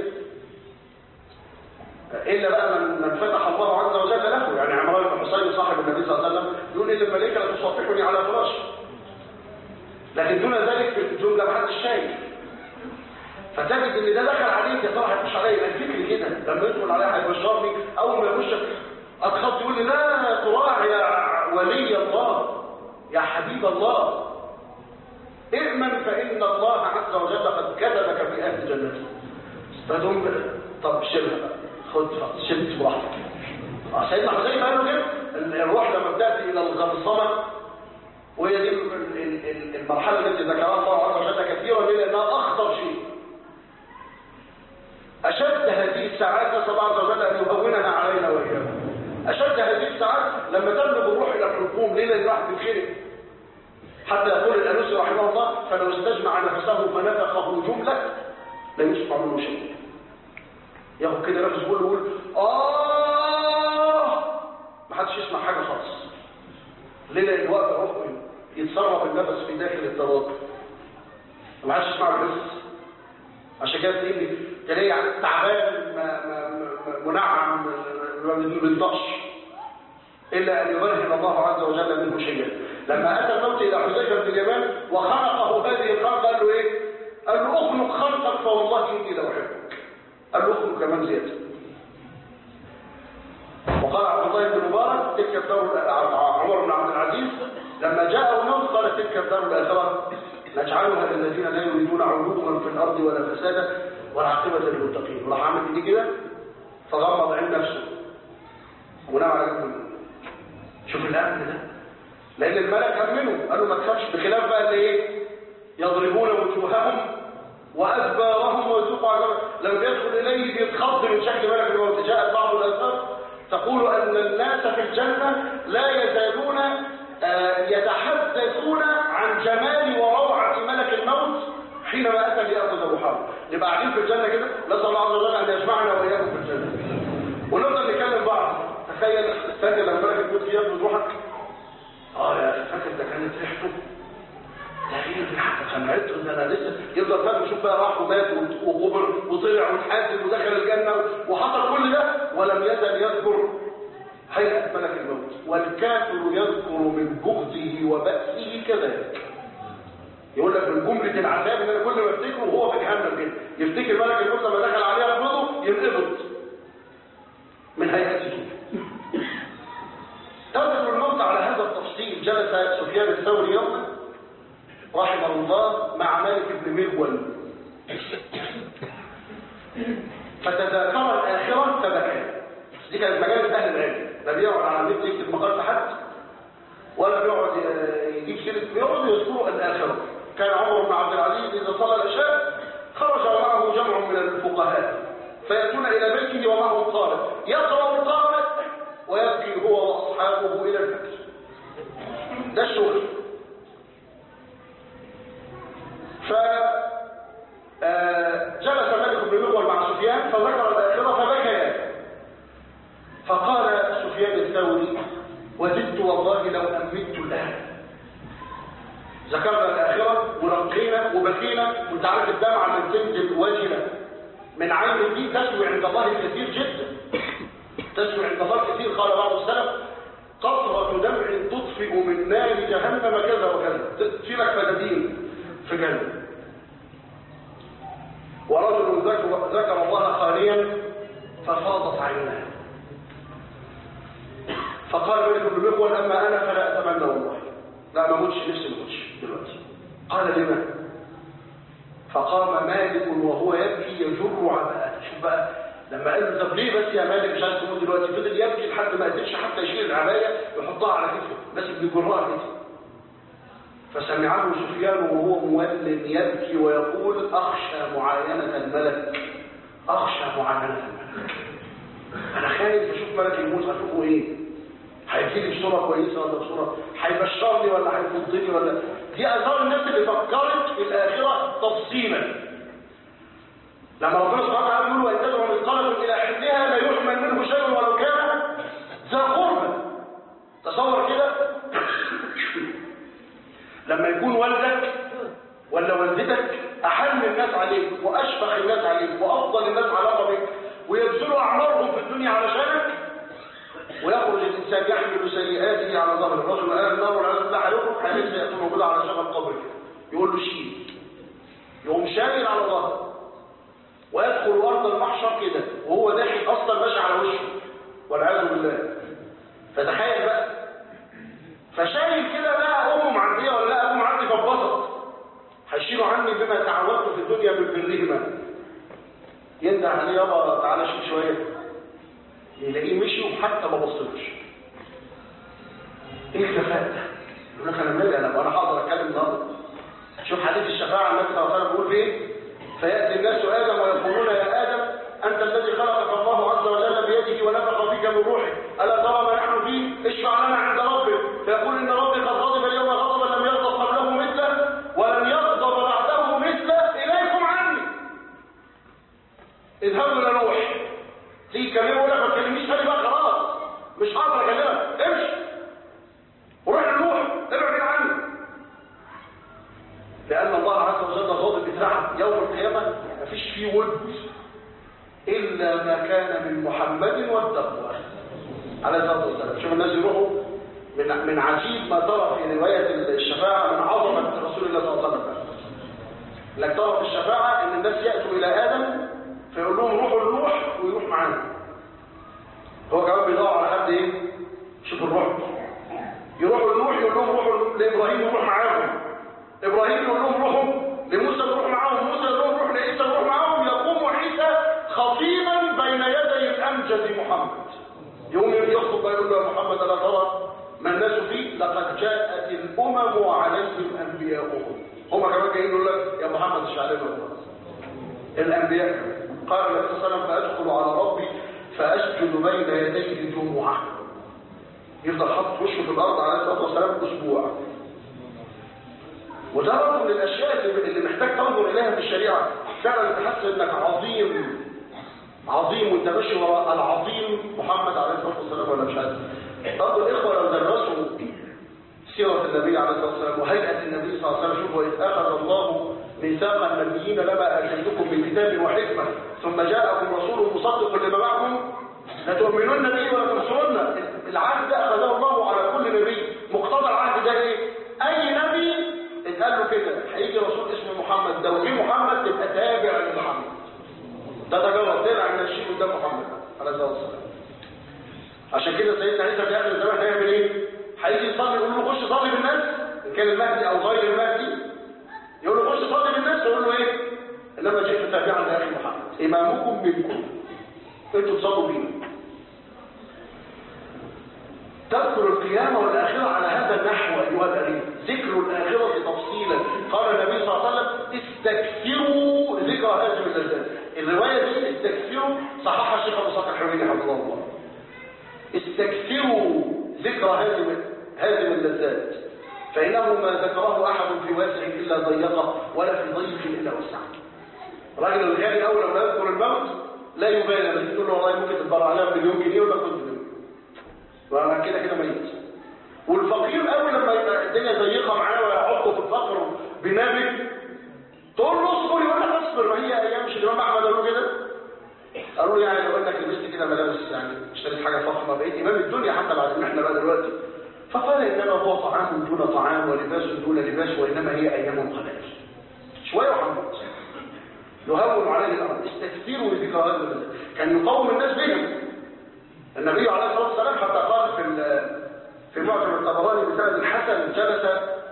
إلا بقى من, من فتح الله عز وجل له يعني عمران بن حسين صاحب النبي صلى الله عليه وسلم يقول إن الملائكة لا تصافحني على فراشي لكن دون ذلك في الجملة ما حدش شايف فتجد ان ده دخل عليك يا ترى هيخش عليا يبقى الفكر كده لما يدخل عليا هيبشرني اول ما يخش اتخض يقول لي لا تراع يا ولي الله يا حبيب الله ائمن فإن الله عز وجل قد كتبك في أهل جنته فتقوم طب شيلها بقى خد شلت براحتك آه، سيدنا حسين قال له كده ال- الروح لما بتأتي إلى الغمصمة وهي دي ال- ال- ال- المرحلة التي ذكرها الله عز وجل كثيرا ليه لأنها أخطر شيء أشد هذه الساعات نسأل الله عز وجل أن يهونها علينا وإياكم أشد هذه الساعات لما تبلغ الروح إلى الحكوم ليه لأن الواحد بخير حتى يقول الأنوسي رحمه الله فلو استجمع نفسه فنفخه جملة لا يسمع منه شيء ياخد كده نفسه كله يقول آه ما حدش يسمع حاجة خالص ليه لأن وقت روحه يتصرف النفس في داخل التراب ما حدش يسمع بس عشان كده تلاقيه تلاقيه يعني تعبان ما- ما- ما- منعم ما بينطقش إلا أن يبرهن الله عز وجل منه شيئا لما أتى الموت إلى حذيفة بن اليمان وخنقه هذه الخنقة قال له إيه؟ قال له أخنق خنقك فوالله إني لأحبك قال له أخنق كمان زيادة وقال عبد الله بن مبارك تلك الدار عمر بن عبد العزيز لما جاء الموت قال تلك الدار الآخرة نجعلها للذين لا يريدون علوا في الأرض ولا فسادا والعاقبة للمتقين وراح عامل دي كده فغمض عين نفسه ونام على جنبه شوف الأمن ده لأن الملك أمنه قالوا ما تخافش بخلاف بقى اللي إيه يضربون وجوههم وأدبارهم ويذوقوا عذاب لما بيدخل إليه بيتخض من شكل ملك الموت جاءت بعض الآثار تقول أن الناس في الجنة لا يزالون آه، يتحدثون عن جمال وروعة ملك الموت حينما أتى ليأخذ روحه نبقى قاعدين في الجنة كده نسأل الله عز وجل أن يجمعنا وإياكم في الجنة ونفضل نكلم بعض تخيل تخيل لما ملك الموت ياخذ روحك كانت ريحته تغيير في حتى سمعته ان انا لسه يفضل فاهم يشوف بقى راح ومات وقبر وطلع واتحاسب ودخل الجنه وحصل كل ده ولم يزل يذكر هيئه ملك الموت والكافر يذكر من بغضه وبأسه كذلك يقول لك من جمله العذاب ان انا كل ما افتكره وهو في جهنم كده يفتكر ملك الموت لما دخل عليه يقبضه ينقبض من هيئته تذكر الموت على هذا التفصيل جلس سفيان الثوري يوما رحمه الله مع مالك بن مغول فتذاكر الآخرة فبكى دي كانت مجال أهل العلم لا بيقعد على النت يكتب مقال في حد ولا بيقعد يجيب سيرة بيقعد يذكروا الآخرة كان عمر بن عبد العزيز إذا صلى العشاء خرج معه جمع من الفقهاء فيأتون إلى بيته ومعه الطارق يقرأ الطارق ويبكي هو وأصحابه إلى الفجر ده الشغل فجلس مالك بن مغول مع سفيان فذكر الآخرة فبكى فقال سفيان الثوري وزدت والله لو أمدت الآن ذكرنا الآخرة ورقينا وبكينا وانت عارف الدمعة من تنزل وجهنا من عين دي تسوي عند الله كثير جدا تسوي عند الله كثير قال بعض السلف قطرة دمع تطفئ من نار جهنم كذا وكذا في لك فدادين في جنة ورجل ذكر, ذكر الله خاليا ففاضت عيناه فقال ملك بن مغول اما انا فلا اتمنى والله لا ما موتش نفسي ما موتش دلوقتي قال لما فقام مالك وهو يبكي يجر عباءته شوف بقى لما قال له طب ليه بس يا مالك مش عايز تموت دلوقتي فضل يبكي لحد ما قدرش حتى يشيل العبايه ويحطها على كتفه بس بيجرها كده فسمعه سفيان وهو مولن يبكي ويقول اخشى معاينه الملك اخشى معاينه الملك انا خايف اشوف ملك الموت اشوفه ايه هيجي لي بصوره كويسه ولا بصوره هيبشرني ولا هيفضني ولا دي اثار الناس اللي فكرت في الاخره تفصيلا لما ربنا سبحانه وتعالى يقول وان تدعو مثقاله الى حلها لا يحمل منه شيء ولو كان ذا قربى تصور كده لما يكون والدك ولا والدتك احن الناس عليك واشفق الناس عليك وافضل الناس علاقه بك ويبذلوا اعمارهم في الدنيا علشانك ويخرج الانسان يحمل سيئاته على ظهر الرجل قال النار والعياذ بالله هيخرج حديث ياتي موجود على شغل القبر يقول له شيل يقوم شايل على ظهره ويدخل ارض المحشر كده وهو داخل اصلا ماشي على وشه والعياذ بالله فتخيل بقى فشايل كده لا امه معديه ولا لا ابوه معدي فبسط هيشيلوا عني بما تعودت في الدنيا من برهما ينده عليه يابا تعالى شيل شويه يلاقيه مشي وحتى ما بصلش ايه الكفاءه ده يقول لك انا مالي انا وانا حاضر اتكلم النهارده شوف حديث الشفاعه النبي صلى الله عليه وسلم بيقول فين فياتي الناس ادم ويقولون يا ادم انت الذي خلقك الله عز وجل بيده ونفخ فيك من روحه الا ترى ما نحن فيه اشفع لنا عند ربك فيقول ان ربي قد غضب اليوم غضبا لم يغضب قبله مثله ولن يغضب بعده مثله اليكم عني اذهبوا الى نوح تيجي تكلمه يقول لك ما تكلمنيش تاني بقى خلاص مش هقدر اكلمك امشي وروح لنوح ابعد عني لان الله عز وجل غاضب اترعب يوم القيامه مفيش فيه ود الا ما كان من محمد والتقوى عليه الصلاه والسلام شوف الناس يروحوا من من عجيب ما ترى في روايه الشفاعه من عظمه رسول الله صلى الله عليه وسلم انك ترى في الشفاعه ان الناس ياتوا الى ادم فيقول لهم روحوا لنوح ويروح معانا هو كمان بيدور على حد ايه شوف الروح يروحوا لنوح يقول لهم روحوا لابراهيم يروح معاهم ابراهيم يقول لهم روحوا لموسى يروح معاهم موسى يقول لهم روح لعيسى يروح معاهم يقوم عيسى خطيبا بين يدي الامجد محمد يوم يخطب يقول له يا محمد الا ترى ما الناس فيه لقد جاءت الامم وعليهم انبياؤهم هم كمان جايين يقول لك يا محمد مش علينا الانبياء قال النبي صلى الله عليه وسلم فادخل على ربي فاسجد بين يديه جمعه يفضل حاطط وشه في الارض عليه الصلاه والسلام اسبوع وده برضه من الاشياء اللي محتاج تنظر اليها في الشريعه فعلا تحس انك عظيم عظيم وانت ماشي وراء العظيم محمد عليه الصلاه والسلام ولا مش عارف برضه الاخوه لو درسوا سيره النبي عليه الصلاة والسلام وهيئة النبي صلى الله عليه وسلم شوفوا إذ أخذ الله ميثاق النبيين لما آتيتكم من كتاب وحكمة ثم جاءكم رسول مصدق لما معكم لتؤمنون به ولا تنصرون العهد ده أخذه الله على كل نبي مقتضى العهد ده إيه؟ أي نبي اتقال له كده هيجي رسول اسمه محمد ده وفي محمد تبقى تابع لمحمد ده تجرب تابع من الشيء قدام محمد عليه الصلاة والسلام عشان كده سيدنا عيسى في آخر الزمان هيعمل إيه؟ هيجي يصلي يقول له خش صلي بالناس إن كان المهدي أو غير المهدي يقول له خش صلي بالناس يقول له إيه؟ إنما جئت تابعا لأخي محمد إمامكم منكم أنتوا تصلوا بيه تذكر القيامة والآخرة على هذا النحو أيها الأخير ذكر الآخرة تفصيلا قال النبي صلى الله عليه وسلم استكثروا ذكر هذه اللذات الرواية دي استكثروا صححها الشيخ أبو صالح الحويني حفظه الله استكثروا ذكر هذه هذه اللذات فإنه ما ذكره أحد في واسع إلا ضيقه ولا في ضيق إلا وسعه الراجل الغني أول ما يذكر الموت لا يبالي بس يقول له والله ممكن تتبرع عليها مليون جنيه ولا كنت مليون وانا كده كده ميت والفقير اول لما يبقى الدنيا ضيقه معاه ويحطه في الفقر بنابل تقول له اصبر يقول لك اصبر ما هي ايام مش الامام احمد قالوا كده قالوا له يعني لو انك لبست كده ملابس يعني اشتريت حاجه فخمه بقيت امام الدنيا حتى بعد ما احنا بقى دلوقتي فقال انما هو طعام دون طعام ولباس دون لباس وانما هي ايام قليل شويه وحمد يهون عليه الامر استكثروا بذكر هذا كان يقوم الناس بهم النبي عليه الصلاه والسلام حتى قال في في معجم الطبراني بسند الحسن جلس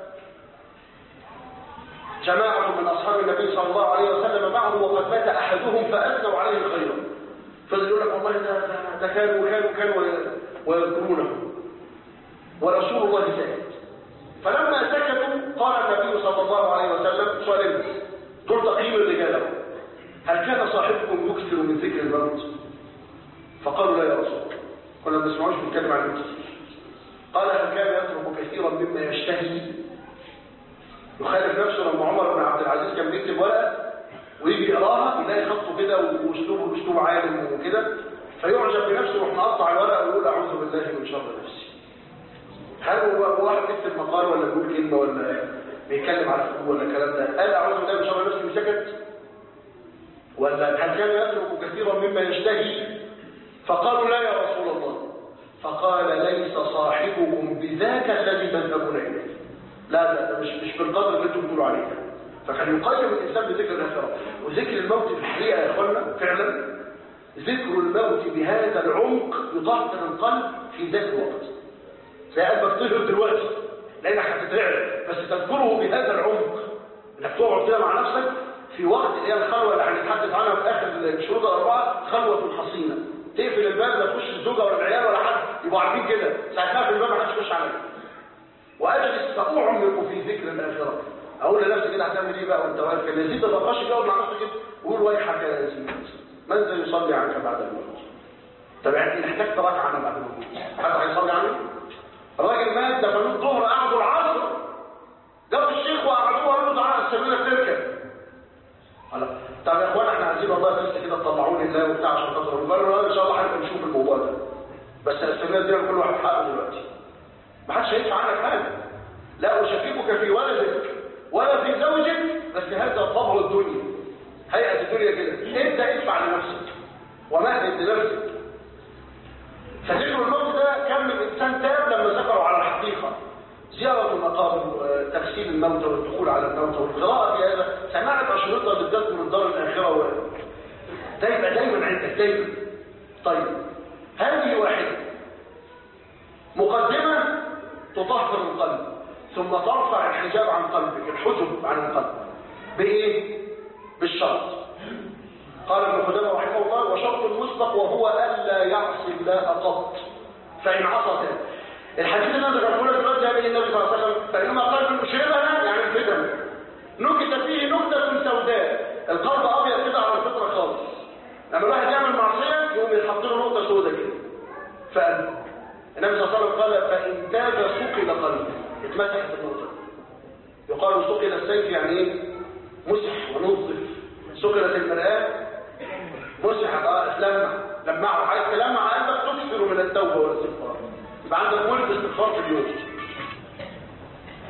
جماعه من اصحاب النبي صلى الله عليه وسلم معه وقد مات احدهم فاثنوا عليه خيرا فضل يقول لك والله ده ده كانوا كانوا كانوا ويذكرونه ورسول الله ساكت فلما سكتوا قال النبي صلى الله عليه وسلم سؤالين دول تقييم الرجال هل كان صاحبكم يكثر من ذكر الموت فقالوا لا يا رسول الله كنا ما بنسمعوش بنتكلم عن الموت قال هل كان يترك كثيرا مما يشتهي يخالف نفسه لما عمر بن عبد العزيز كان بيكتب ورقه ويجي يقراها يلاقي خطه كده واسلوبه اسلوب عالم وكده فيعجب بنفسه ويروح مقطع الورقه ويقول اعوذ بالله من شر نفسي هل هو واحد بيكتب مقال ولا بيقول كلمه ولا بيتكلم على الفقه ولا الكلام ده قال اعوذ بالله من شر نفسي وسكت ولا هل كان يترك كثيرا مما يشتهي فقالوا لا يا رسول الله فقال ليس صاحبكم بذاك الذي تذهبون اليه لا لا ده مش مش بالقدر اللي انتم بتقولوا عليه فكان يقيم الانسان بذكر الاخره وذكر الموت في الحقيقه يا اخوانا فعلا ذكر الموت بهذا العمق يطهر القلب في ذات الوقت زي قلبك تهرب دلوقتي لانك هتترعب بس تذكره بهذا العمق انك تقعد كده مع نفسك في وقت اللي هي الخلوه اللي هنتحدث عنها في اخر الشروط الاربعه خلوه حصينه تقفل الباب لا تخش الزوجه ولا العيال ولا حد يبقوا عارفين كده ساعه ما في الباب ما حدش يخش عليك واجلس فاعمق في ذكر الاخره اقول لنفسي كده هتعمل ايه بقى وانت واقف كده يزيد ما تبقاش جاوب مع نفسك كده وقول ويحك يا يزيد من ذا يصلي عنك بعد الموت طب يعني نحتاج ركعه انا بعد الموت حد هيصلي عني الراجل مات دفنوه الظهر قعدوا العصر جابوا الشيخ وقعدوه وقالوا له تعالى السبيله تركب طب يا اخوان احنا عايزين والله بس كده تطلعوا لي الله وبتاع عشان خاطر قالوا ان شاء الله هنبقى نشوف الموضوع ده بس السبيله دي كل واحد حقه دلوقتي ما حدش هيدفع عنك حاجه لا اشككك في ولدك ولا في زوجك بس هذا طبع الدنيا هيئه الدنيا كده ابدا ادفع لنفسك ومهد لنفسك فذكر الموت ده كم الانسان تاب لما ذكروا على الحقيقه زيارة المقابر تغسيل الموتى والدخول على الموتى والقراءة في هذا سمعت أشرطة اللي بتذكر الدار الآخرة و... ده يبقى دايما عندك دايما طيب هذه واحدة مقدمة تطهر القلب ثم ترفع الحجاب عن قلبك الحجب عن القلب بإيه؟ بالشرط قال ابن خدامة رحمه الله وشرط مسبق وهو ألا يعصي الله قط فإن عصى تاب الحديث اللي انا ذكرته لك دلوقتي هذه النبي صلى الله عليه وسلم فانما قلب مشربها يعني الفتن نكت فيه نكته سوداء القلب ابيض كده على الفطره خالص لما الواحد يعمل معصيه يقوم يتحط له نقطه سوداء كده فقلب النبي صلى الله عليه وسلم قال فان تاب سقل قلبه اتمسحت النقطه يقال سقل السيف يعني ايه مسح ونظف سقلت المرآة مسحت اه اتلمع لمعه عايز تلمع قلبك تكثر من التوبه والاستغفار يبقى عندك ولد استغفار في اليوم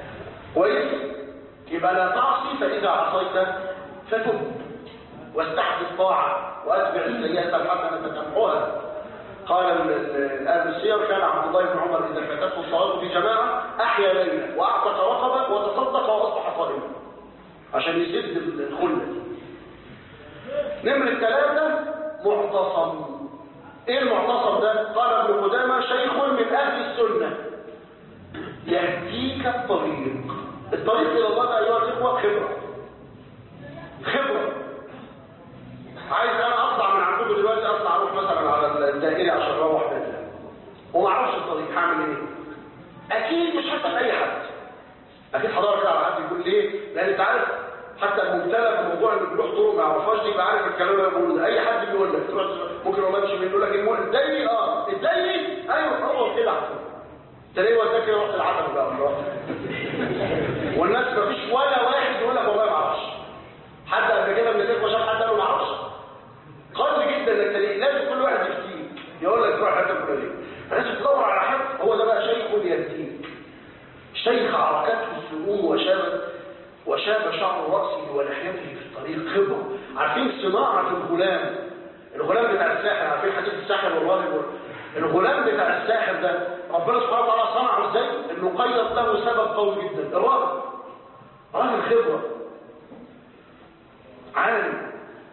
كويس يبقى لا تعصي فإذا عصيت فتب واستحدث طاعة وأتبع السيئة الحسنة تمحوها قال أهل السير كان عبد الله بن عمر إذا فاتته الصلاة في جماعة أحيا ليلة وأعتق رقبة وتصدق وأصبح صائما عشان يسد الخلة نمرة ثلاثة معتصم ايه المعتصم ده قال ابن قدامة شيخ من اهل السنة يهديك الطريق الطريق الى الله ده ايها الاخوة خبرة خبرة عايز انا اطلع من عندكم دلوقتي اطلع اروح مثلا على الدائري عشان اروح بيتنا وما اعرفش الطريق هعمل ايه اكيد مش هسال اي حد اكيد حضرتك كده على حد يقول ليه لان انت عارف حتى المبتلى في موضوع اللي بيروح طرق ما يعرفهاش دي يبقى عارف الكلام اللي بقوله ده اي حد بيقول لك تروح ممكن ما ماشي يقول لك المول ازاي اه ازاي ايوه هو كده تلاقيه وداك رحت العتبه بقى والناس ما فيش ولا واحد يقول لك والله ما اعرفش حد قبل كده من الاخوه شاف حد قال له ما اعرفش قل جدا انك تلاقي لازم كل واحد يفتيك يقول لك روح حته فلانيه فلازم تدور على حد هو ده بقى شيخ يهديك شيخ عركته السموم وشاب وشاب شعر رأسه ولحيته في الطريق خبرة عارفين صناعة الغلام الغلام بتاع الساحر عارفين حديث الساحر والراهب الغلام بتاع الساحر ده ربنا سبحانه وتعالى صنعه ازاي انه قيد له سبب قوي جدا الراهب راجل خبرة عالم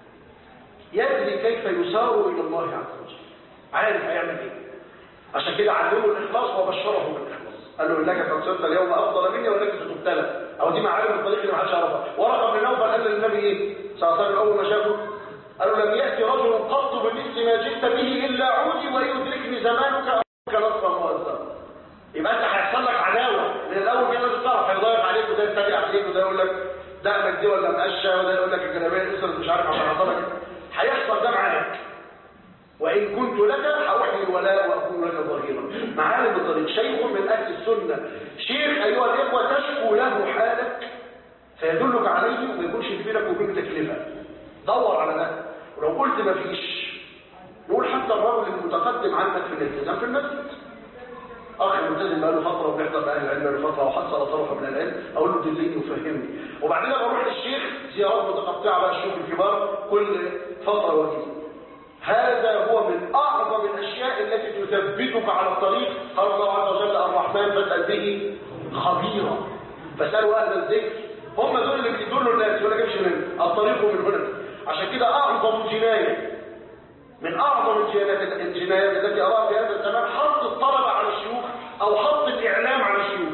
يدري كيف يسار الى الله عز وجل عارف هيعمل ايه عشان كده علمه الاخلاص وبشره بالاخلاص قال له انك قد صرت اليوم افضل مني ولكن ستبتلى او دي معالم الطريق اللي ما حدش يعرفها ورقه بن نوفل قال للنبي ايه صلى الله عليه وسلم اول ما شافه قال له لم ياتي رجل قط بمثل ما جئت به الا عودي ويدركني زمانك او نصرا مؤثرا يبقى انت هيحصل لك عداوه من الاول كده مش تعرف هيضايق عليك وده يتريق عليك وده يقول لك دقنك دي ولا مقشه وده يقول لك الجلابيه اصرف مش عارف عشان اعصابك هيحصل ده معاك وإن كنت لك هأحيي الولاء وأكون لك ظهيرا معالم الطريق شيخ من أهل السنة شيخ أيها الإخوة تشكو له حالك فيدلك عليه وما يكونش في بينك وبين تكلفة دور على ده ولو قلت ما فيش نقول حتى الرجل المتقدم عنك في الالتزام في المسجد اخ ملتزم بقاله فتره وبيحضر باهل العلم بقاله فتره وحصل طرفه من العلم اقول له دلني وفهمني وبعدين ابقى اروح للشيخ زيارات متقطعه بقى الشيوخ الكبار كل فتره وجيزه هذا هو من أعظم الأشياء التي تثبتك على الطريق قال الله عز وجل الرحمن فاسأل به خبيرا فاسألوا أهل الذكر هم دول اللي بيدلوا الناس ولا جمش من الطريق من هنا عشان كده أعظم جناية من أعظم الجنايات الجنايات التي أراها في هذا الزمان حط الطلبة على الشيوخ أو حط الإعلام على الشيوخ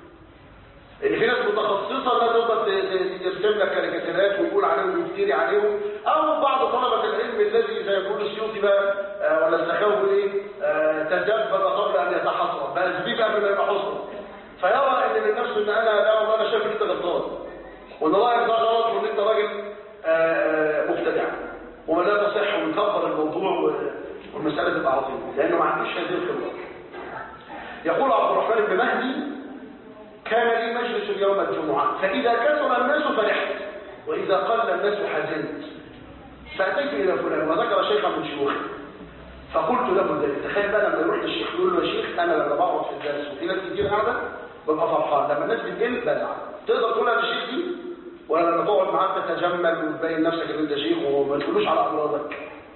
ان في ناس متخصصة لا تقدر ترسم لك كاريكاتيرات ويقول عليهم ويفتري عليهم او بعض طلبة العلم الذي زي يقول السيوطي بقى آه ولا السخاوي ايه آه تجبر قبل ان يتحصر بقى زبيب قبل ما يبقى حصر فيرى ان من نفسه ان انا لا والله انا شايف ان انت غلطان وان رايك ده غلط وان انت راجل آه مبتدع وما لا تصح ونكبر الموضوع والمسألة تبقى عظيمة لانه ما عندوش هذه الخبرة يقول عبد الرحمن بن مهدي كان لي مجلس يوم الجمعة فإذا كثر الناس فرحت وإذا قل الناس حزنت فأتيت إلى فلان وذكر شيخا من شيوخه فقلت له ذلك تخيل بقى لما يروح للشيخ يقول له يا شيخ أنا لما بقعد في الدرس وفي ناس كتير قاعدة ببقى فرحان لما الناس بتقل بزعل تقدر تقولها للشيخ دي ولا لما تقعد معاه تتجمل وتبين نفسك ان انت شيخ وما تقولوش على امراضك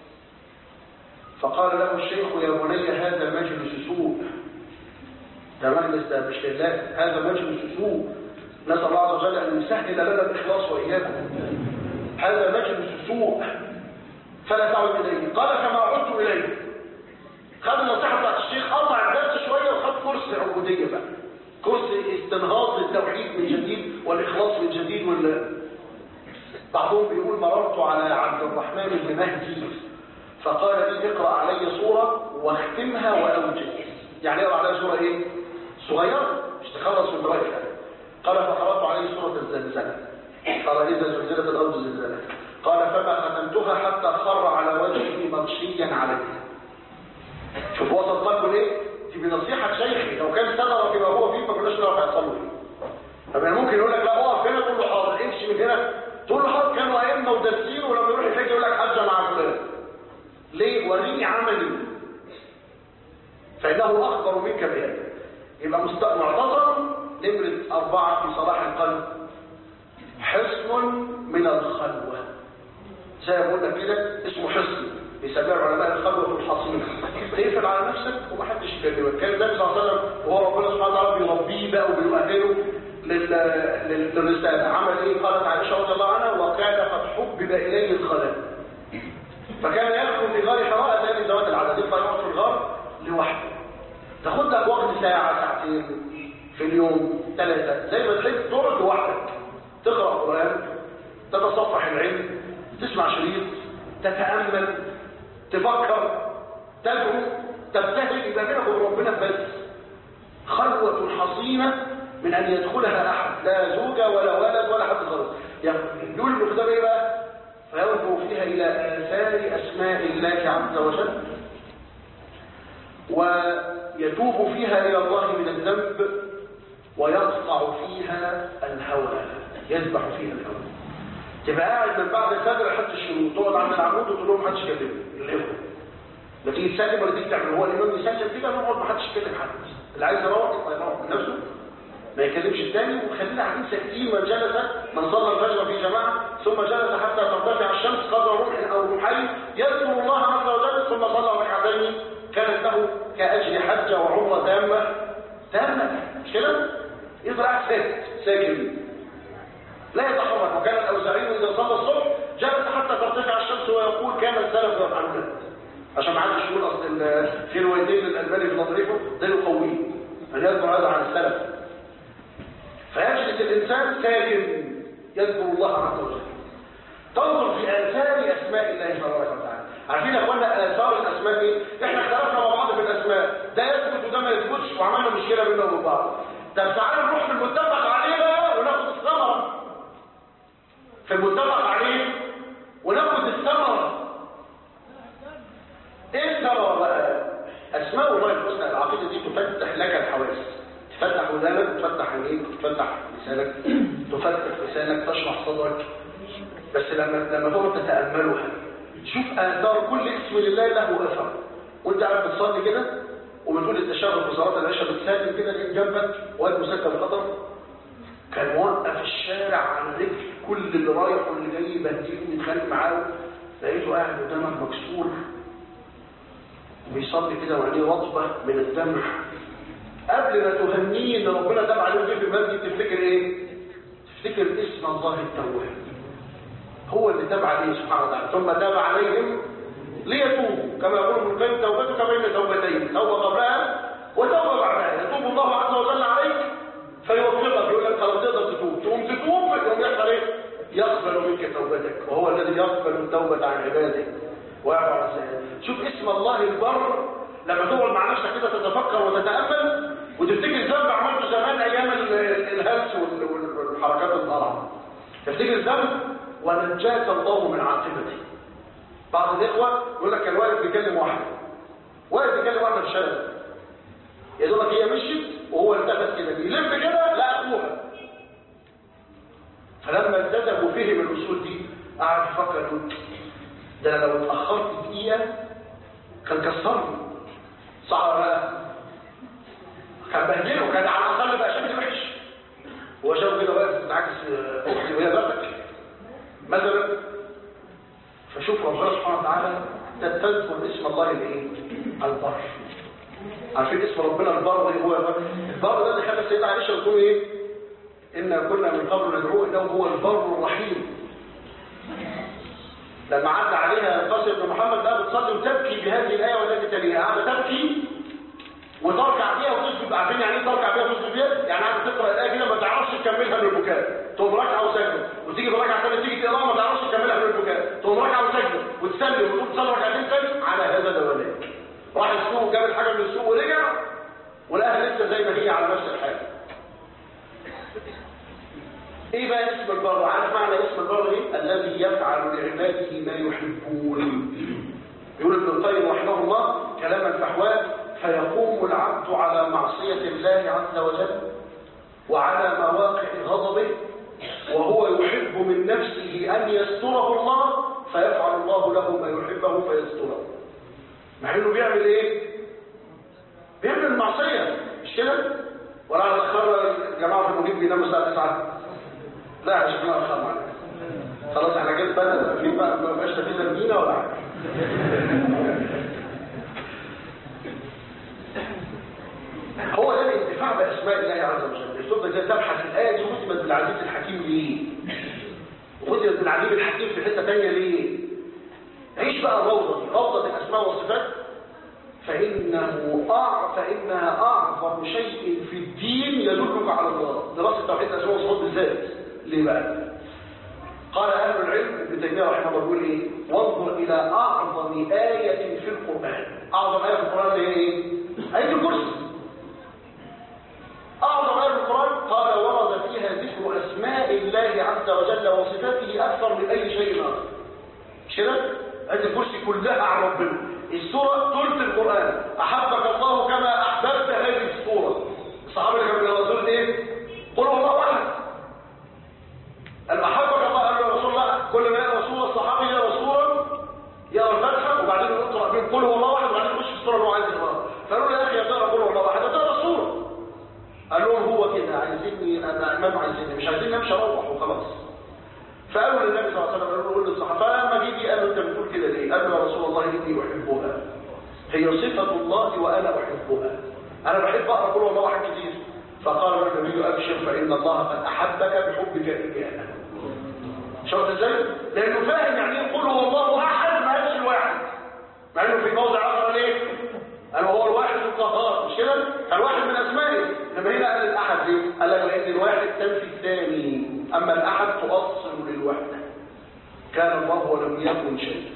فقال له الشيخ يا بني هذا مجلس سوء ده مجلس ده مش لله هذا مجلس سوء نسأل الله عز وجل أن يسهل لنا الإخلاص وإياكم هذا مجلس سوء فلا تعود إليه قال كما عدت إليه خد النصيحة بتاعت الشيخ قطع الدرس شوية وخد كرسي عبودية بقى كرسي استنهاض للتوحيد من جديد والإخلاص من جديد وال بعضهم بيقول مررت على عبد الرحمن بن مهدي فقال لي اقرأ علي صورة واختمها وأوجد يعني اقرأ علي صورة ايه صغيرة مش تخلص من رايح قال فقرأت عليه سورة الزلزلة قال إذا زلزلت الأرض زلزالها قال فما ختمتها حتى خر على وجهه مغشيا عليه شوف وصل قلبه ليه دي بنصيحة شيخي لو كان استغرب فيما هو فيه ما كناش نعرف يحصل له ايه طب يعني ممكن يقول لك لا اقف هنا تقول له حاضر امشي من هنا تقول له حاضر كانوا ائمه ودارسين ولما يروح الحج يقول لك حجه مع فلان ليه وريني عملي فانه اخبر منك بهذا يبقى معتصم نمرة أربعة أربعة في صلاح القلب حصن من الخلوة زي ما قلنا كده اسمه حصن بيسميه علماء الخلوة الحصينة تقفل على نفسك ومحدش يكلمك كان النبي صلى الله عليه وسلم وهو ربنا سبحانه وتعالى بيربيه بقى وبيؤهله للرسالة عمل ايه قالت عائشة رضي الله عنها وكان قد حبب إليه الخلاء فكان يدخل في غار حراء ثاني ذوات العدد يطلع يقعد في الغار لوحده تاخد لك وقت ساعة ساعتين في اليوم ثلاثة زي ما تحب تقعد لوحدك تقرأ قرآن تتصفح العلم تسمع شريط تتأمل تفكر تدعو تبتهل يبقى بينك وبين ربنا بس خلوة حصينة من أن يدخلها أحد لا زوجة ولا ولد ولا حد خالص يقول المختبر إيه بقى فينظر فيها إلى آثار أسماء الله عز وجل ويتوب فيها إلى الله من الذنب ويقطع فيها الهوى يذبح فيها الهوى تبقى قاعد من بعد الفجر لحد الشروق تقعد عند العمود وتقول لهم محدش يكلمني الاخوه ما تيجي تسلم ولا تيجي تعمل هو الامام يسلم كده نقعد محدش يكلم حد اللي عايز يروح يطلع يروح من نفسه ما يكلمش الثاني وخلينا قاعدين ساكتين من جلس من صلى الفجر في جماعه ثم جلس حتى ترتفع الشمس قدر رمح او رمحين يذكر الله عز وجل ثم صلى ركعتين كانت له كاجر حجه وعمره تامه تامه مش كده؟ يفضل قاعد ساكت ساكن لا يتحرك وكان الاوزاعي اذا صلى الصبح جلس حتى ترتفع الشمس ويقول كان السلف يفعلون عشان ما حدش يقول اصل في روايتين للالباني في نظريته ده يقويه ان يذكر هذا عن السلف فيجلس الانسان ساكن يذكر الله عز وجل تنظر في اثار اسماء الله تبارك وتعالى عارفين يا اخوانا اثار الاسماء ايه احنا اختلفنا مع بعض في الاسماء ده يثبت وده ما يثبتش وعملنا مشكله بيننا وبين بعض طب تعالى نروح في المتفق عليه بقى وناخد الثمره في المتفق عليه وناخد الثمره ايه الثمره بقى اسماء الله الحسنى العقيده دي تفتح لك الحواس تفتح ودانك تفتح عينيك تفتح لسانك تفتح لسانك تشرح صدرك بس لما لما تقعد تتاملها شوف اثار كل اسم لله له اثر وانت قاعد بتصلي كده وبتقول التشهد في صلاه العشاء بتسلم كده جنب جنبك وقت مسكر الخطر كان موقف الشارع على رجل كل اللي رايح واللي جاي يبهدله ويتخانق معاه لقيته قاعد قدامك مكسور وبيصلي كده وعينيه رطبه من الدمع قبل ما تهنيه ان ربنا تاب عليه في المسجد تفتكر ايه تفتكر اسم الله التواب هو اللي تاب عليه سبحانه وتعالى ثم تاب عليهم ليتوبوا كما يقول ابن القيم توبتك بين توبتين توبه قبلها وتوبه بعدها يتوب الله عز وجل عليك فيوفقك يقول لك خلاص تقدر تتوب تقوم تتوب يقوم يحصل ايه يقبل منك توبتك وهو الذي يقبل التوبه عن عباده ويعفو عن السيئات شوف اسم الله البر لما تقعد مع نفسك كده تتفكر وتتامل وتفتكر ذنب عملته زمان ايام الهلس والحركات الضارعه تفتكر ذنب ونجاك الله من عاقبته بعض الاخوه يقول لك كان واقف بيكلم واحده واقف بيكلم واحده في الشارع يا دوبك هي مشيت وهو التفت كده بيلف كده لا اخوها فلما التزم وفهم الاصول دي قعد يفكر يقول ده انا لو اتاخرت دقيقه كان كسرني صح ولا لا كان بهدله كان على الاقل بقى شكل وحش هو شاف كده واقف بتعكس اختي وهي بختك مثلا فشوف ربنا سبحانه وتعالى تذكر اسم الله الايه البر عارفين اسم ربنا البر هو البر ده اللي خلى السيدة عائشة تقول ايه إنا كنا من قبل ندعوه إنه هو البر الرحيم لما عدى عليها القاسم بن محمد بقى بتصلي وتبكي بهذه الآية والتي تليها قاعدة تبكي وتركع بيها وتسجد عارفين يعني ايه تركع بيها وتسجد بيها؟ يعني قاعدة تقرأ الآية كده ما تعرفش تكملها من البكاء تقوم راكعة وسجد وتيجي بركعة ثانية تيجي تقراها ما تعرفش تكملها من البكاء تقوم راكعة وسجد وتسلم وتقوم تصلي ركعتين ثاني على هذا دواليك راح السوق جاب الحاجة من السوق ورجع ولقاها لسه زي ما هي على نفس الحال ايه بقى اسم البر عارف معنى اسم البر ايه الذي يفعل لعباده ما يحبون يقول ابن القيم رحمه الله كلاما فحواه فيقوم العبد على معصية الله عز وجل وعلى مواقع غضبه وهو يحب من نفسه أن يستره الله فيفعل الله له ما يحبه فيستره مع انه بيعمل ايه بيعمل المعصية مش كده ولا تأخر جماعه في المجيب بيناموا الساعه 9 لا يا شيخنا اخر معانا خلاص احنا جيت بدل في بقى ما بقاش في تمرينه ولا حاجه هو ده الانتفاع باسماء الله عز وجل السلطه ازاي تبحث الايه دي ختمت بالعزيز الحكيم ليه وختمت بالعزيز الحكيم في حته ثانيه ليه عيش بقى الروضه دي روضه الاسماء والصفات فإنه أع... فإنها أعظم شيء في الدين يدلك على الله دراسة توحيد الأسماء والصفات بالذات ليه بقى؟ قال أهل العلم ابن تيمية رحمه الله يقول إيه؟ وانظر إلى أعظم آية في القرآن أعظم آية في القرآن اللي هي إيه؟ آية الكرسي أعظم آية في القرآن قال ورد فيها ذكر أسماء الله عز وجل وصفاته أكثر من أي شيء آخر مش كده؟ آية الكرسي كلها عن ربنا السورة ثلث القرآن أحبك الله كما أحببت هذه السورة الصحابة اللي كانوا بيقولوا إيه؟ قل الله أحد قال أحبك الله قال له رسول الله كل ما يقرأ سورة الصحابي يقرأ سورة يقرأ الفاتحة وبعدين يقرأ بين قل هو الله أحد وبعدين يخش في السورة اللي هو عايز يقراها فقالوا له يا أخي يا ترى قل هو الله أحد تقرأ سورة قال لهم هو كده عايزيني أنا إمام عايزيني مش عايزين نمشي أروح وخلاص فقالوا للنبي صلى الله عليه وسلم قالوا له قول للصحابة فلما جه قالوا أنت بتقول كده ليه؟ قال له يا رسول الله إني أحبها هي صفة الله وأنا أحبها أنا بحب أقرأ قل هو الله أحد كتير فقال له النبي أبشر فإن الله قد أحبك بحبك إياه شفت ازاي؟ لأنه فاهم يعني ايه قل هو الله أحد ما قالش الواحد مع إنه في موضع آخر ليه؟ قال هو الواحد القهار مش كده؟ كان واحد من أسمائه لما هنا قال الأحد ليه؟ قال لك لأن الواحد تنفي الثاني أما الأحد تؤصل للوحدة كان الله ولم يكن شيء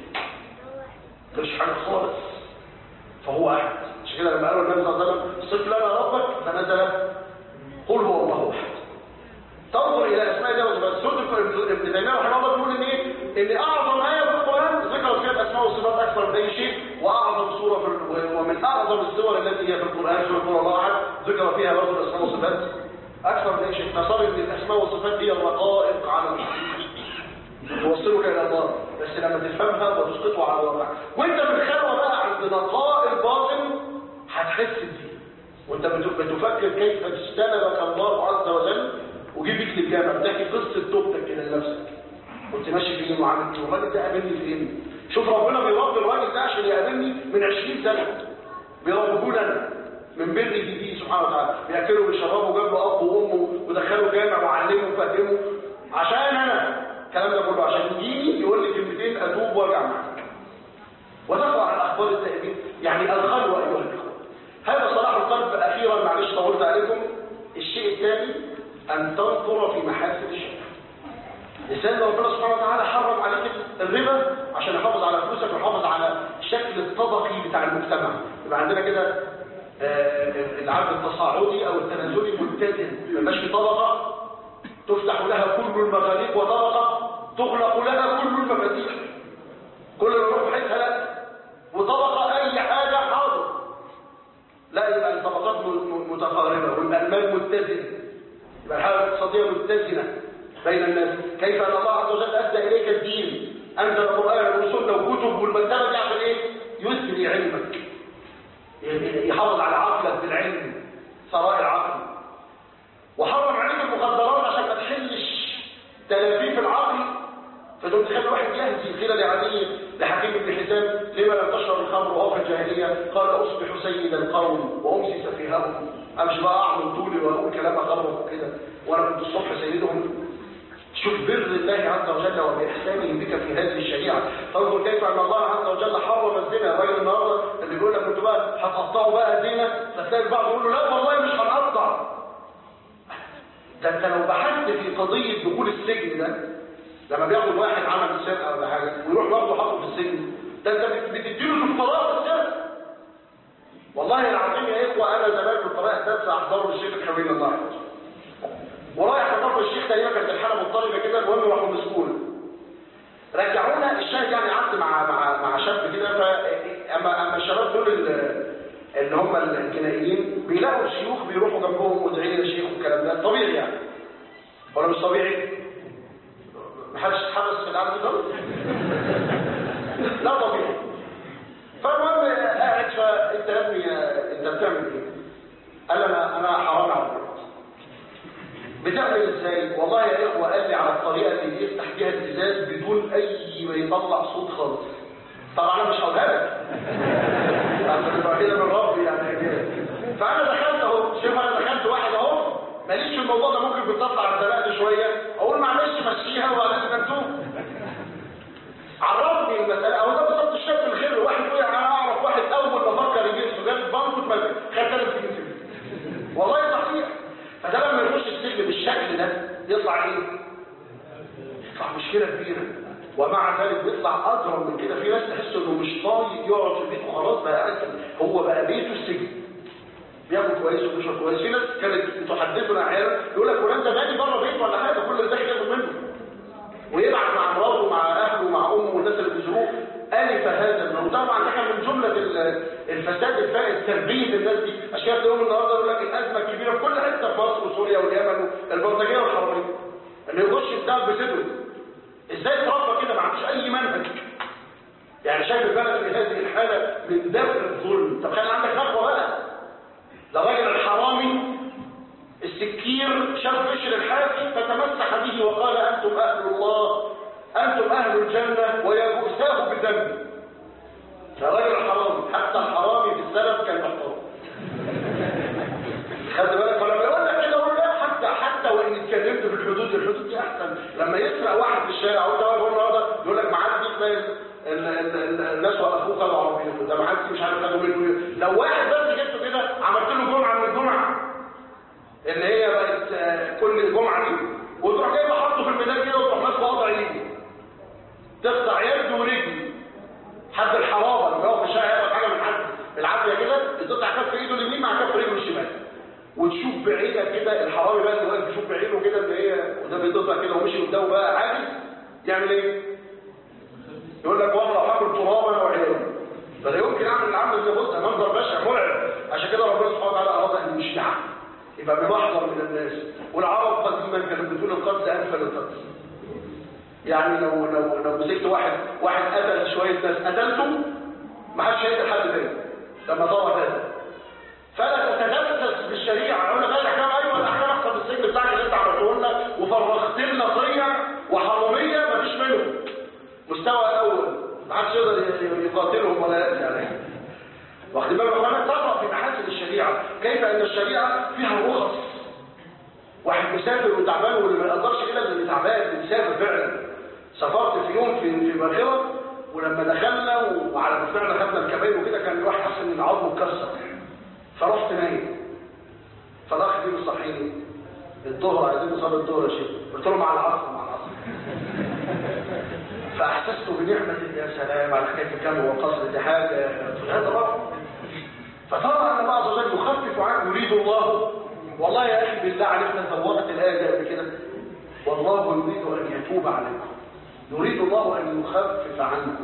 مش حاجة خالص فهو أحد مش كده لما قالوا النبي صلى الله عليه وسلم صف لنا ربك فنزل قل هو الله أحد تنظر إلى أسماء الله وصفات سورة ابن تيمية رحمه الله بيقول إن إيه؟ إن أعظم آية في القرآن ذكر فيها الأسماء والصفات أكثر من أي شيء وأعظم سورة في ومن أعظم السور التي هي في القرآن سورة قل الله أحد ذكر فيها برضه الأسماء والصفات أكثر من أي شيء فصار إن الأسماء والصفات هي الرقائق على الحقيقة توصلك إلى الله بس لما تفهمها وتسقطها على الواقع وانت في الخلوة بقى عند نقاء الباطن هتحس بدي وانت بتفكر كيف اجتنبك الله عز وجل وجيب بيك للجامع بتحكي قصة توبتك كده لنفسك كنت ماشي فين وعامل ايه والراجل ده قابلني فين شوف ربنا بيربي الراجل ده عشان يقابلني من 20 سنة بيربوني انا من بر دي سبحانه وتعالى بياكلوا ويشربوا جاب له اب وامه ودخلوا جامع وعلمه وفهمه عشان انا الكلام ده كله عشان يجيني يقول لي كلمتين اتوب وارجع معاك وتقع على اخبار التأبيد يعني الخلوه ايها الاخوه هذا صلاح القلب اخيرا معلش طولت عليكم الشيء الثاني ان تنظر في محاسن الشرع لسان ربنا سبحانه وتعالى حرم عليك الربا عشان يحافظ على فلوسك ويحافظ على الشكل الطبقي بتاع المجتمع يبقى عندنا كده آه العبد التصاعدي او التنازلي متزن ما يبقاش في طبقه تفتح لها كل المغاليق وطبقة تغلق لها كل المفاتيح كل الروح حيثها لا وطبقة أي حاجة حاضر لا يبقى الطبقات متقاربة ويبقى المال متزن يبقى الحالة الاقتصادية متزنة بين الناس كيف أن الله عز وجل أدى إليك الدين أنزل القرآن والسنة وكتب والمكتبة دي عشان إيه؟ يسري علمك يحافظ على عقلك بالعلم ثراء العقل وحرم عليك المخدرات عشان ما تحلش تلافيف العقل فتقوم تخلي واحد يهدي خلال عليه لحكيم بن حزام لما لم تشرب الخمر وهو في الجاهليه قال اصبح سيد القوم وامسي سفيههم امشي بقى اعمل طولي واقول كلام اخرف وكده وانا كنت الصبح سيدهم شوف بر الله عز وجل وبإحسانه بك في هذه الشريعة تنظر كيف أن الله عز وجل حرم الزنا الراجل النهارده اللي بيقول لك كنت بقى هتقطعوا بقى زنا فتلاقي البعض يقول له لا والله مش هنقطع ده انت لو بحثت في قضية دخول السجن ده لما بياخد واحد عمل سرقة ولا حاجة ويروح برضه حاطه في السجن ده انت بتديله دكتوراه في السجن والله العظيم يا اخوة انا زمان في القراءة الدرس احضره الشيخ الكريم الله يحفظه ورايح حضرت الشيخ تقريبا كانت الحالة مضطربة كده المهم راحوا مسكونا رجعونا الشاهد يعني قعدت مع مع مع شاب كده فاما اما الشباب دول اللي هم الجنائيين بيلاقوا الشيوخ بيروحوا جنبهم وادعي لي يا شيخ والكلام ده طبيعي يعني ولا مش طبيعي محدش اتحبس في العالم ده لا طبيعي فالمهم قاعد فانت يا ابني انت بتعمل ايه قال انا انا حرام على البيت يعمل ازاي والله يا اخوه قال لي على الطريقه اللي يفتح بيها الازاز بدون اي ما يطلع صوت خالص طبعا انا مش هقولها لك عشان تبقى كده من ربي يعني فانا دخلت اهو شوف انا دخلت واحد اهو ماليش في الموضوع ده ممكن بتطلع اتزنقت شويه اقول معلش مشيها وبعدين نشوف عرفني المساله اهو ده بالظبط الشاب الخير واحد يقول انا اعرف واحد اول ما فكر يجيب سجاد بنك مثلا خد 3000 جنيه والله صحيح فده لما يخش السجن بالشكل ده يطلع ايه يطلع مشكله كبيره ومع ذلك بيطلع اجرم من كده في ناس تحس انه مش طايق يقعد في بيته خلاص بقى قاعد هو بقى بيته السجن بياكل كويس وبيشرب كويس في ناس كانت تحدثنا احيانا يقول لك فلان ده نادي بره بيته ولا حاجه كل اللي داخل ياخد منه ويبعت مع مراته ومع اهله ومع امه والناس اللي بيزوروه الف هذا الموضوع طبعا ده كان من جمله الفساد الفائت تربيه الناس دي اشياء اليوم النهارده يقول لك الازمه الكبيره في كل حته في مصر وسوريا واليمن البلطجيه والحراميه انه يخش بتاع بصدره ازاي تربى كده ما عندوش اي منهج يعني شايف البلد في هذه الحاله من دفع الظلم طب خلي عندك نخوه بقى ده راجل الحرامي السكير شاف بشر الحافي فتمسح به وقال انتم اهل الله انتم اهل الجنه ويا بؤساه بذنبه ده راجل الحرامي حتى الحرامي في السلف كان محترم خد بالك فلما يقول لك كده اقول لا حتى حتى وان اتكلمت في الحدود الحدود دي احسن لما يسرق واحد في الشارع وانت واقف النهارده يقول لك معدي تلاقي الناس واخوه خدوا عربيته ده معدي مش عارف خدوا منه ايه لو واحد بس جبته كده عملت له جمعه من الجمعه ان هي بقت كل جمعه دي وتروح جايبه حاطه في الميدان كده وتروح ماسكه قاطع ايده تقطع يده ورجله حد الحرابه اللي هو في الشارع ياخد حاجه من حد بالعافيه كده تقطع كف ايده اليمين مع كف رجله الشمال وتشوف بعينك كده الحرامي بقى اللي واقف يشوف بعينه كده ان هي وده بيتقطع كده ومشي قدامه بقى عادي يعمل ايه؟ يقول لك والله هاكل ترابا وعيالي فلا يمكن اعمل العمل ده بص منظر بشع مرعب عشان كده ربنا سبحانه وتعالى اراد ان يشجعه يبقى بمحضر من الناس والعرب قديما كانت بتقول القتل انفل القتل يعني لو لو لو مسكت واحد واحد قتل شويه ناس قتلته ما حدش هيقتل حد تاني لما طلع هذا فلا تتدسس بالشريعه اقول لك الاحكام ايوه الاحكام احسن من السجن بتاعك اللي انت عملته لنا وفرغت لنا ضيع وحراميه ما فيش منهم مستوى اول ما حدش يقدر يقاتلهم ولا ياتي عليهم واخد بالك كمان تقرا في محاسن الشريعه كيف ان الشريعه فيها رخص واحد مسافر وتعبان واللي ما يقدرش كده اللي تعبان مسافر فعلا سافرت في يوم في في باخره ولما دخلنا وعلى ما طلعنا خدنا الكباين وكده كان الواحد حاسس ان عظمه اتكسر فرحت نايم فالاخ دي مصحيني الظهر عايزين نصلي الظهر يا شيخ قلت له مع العصر مع العصر فاحسست بنعمه يا سلام على حكايه الكم والقصر دي حاجه هذا رفع فترى ان الله عز وجل يخفف عنه يريد الله والله يا اخي بالله عليك انت وقت الايه دي قبل كده والله يريد ان يتوب عليكم يريد الله ان يخفف عنكم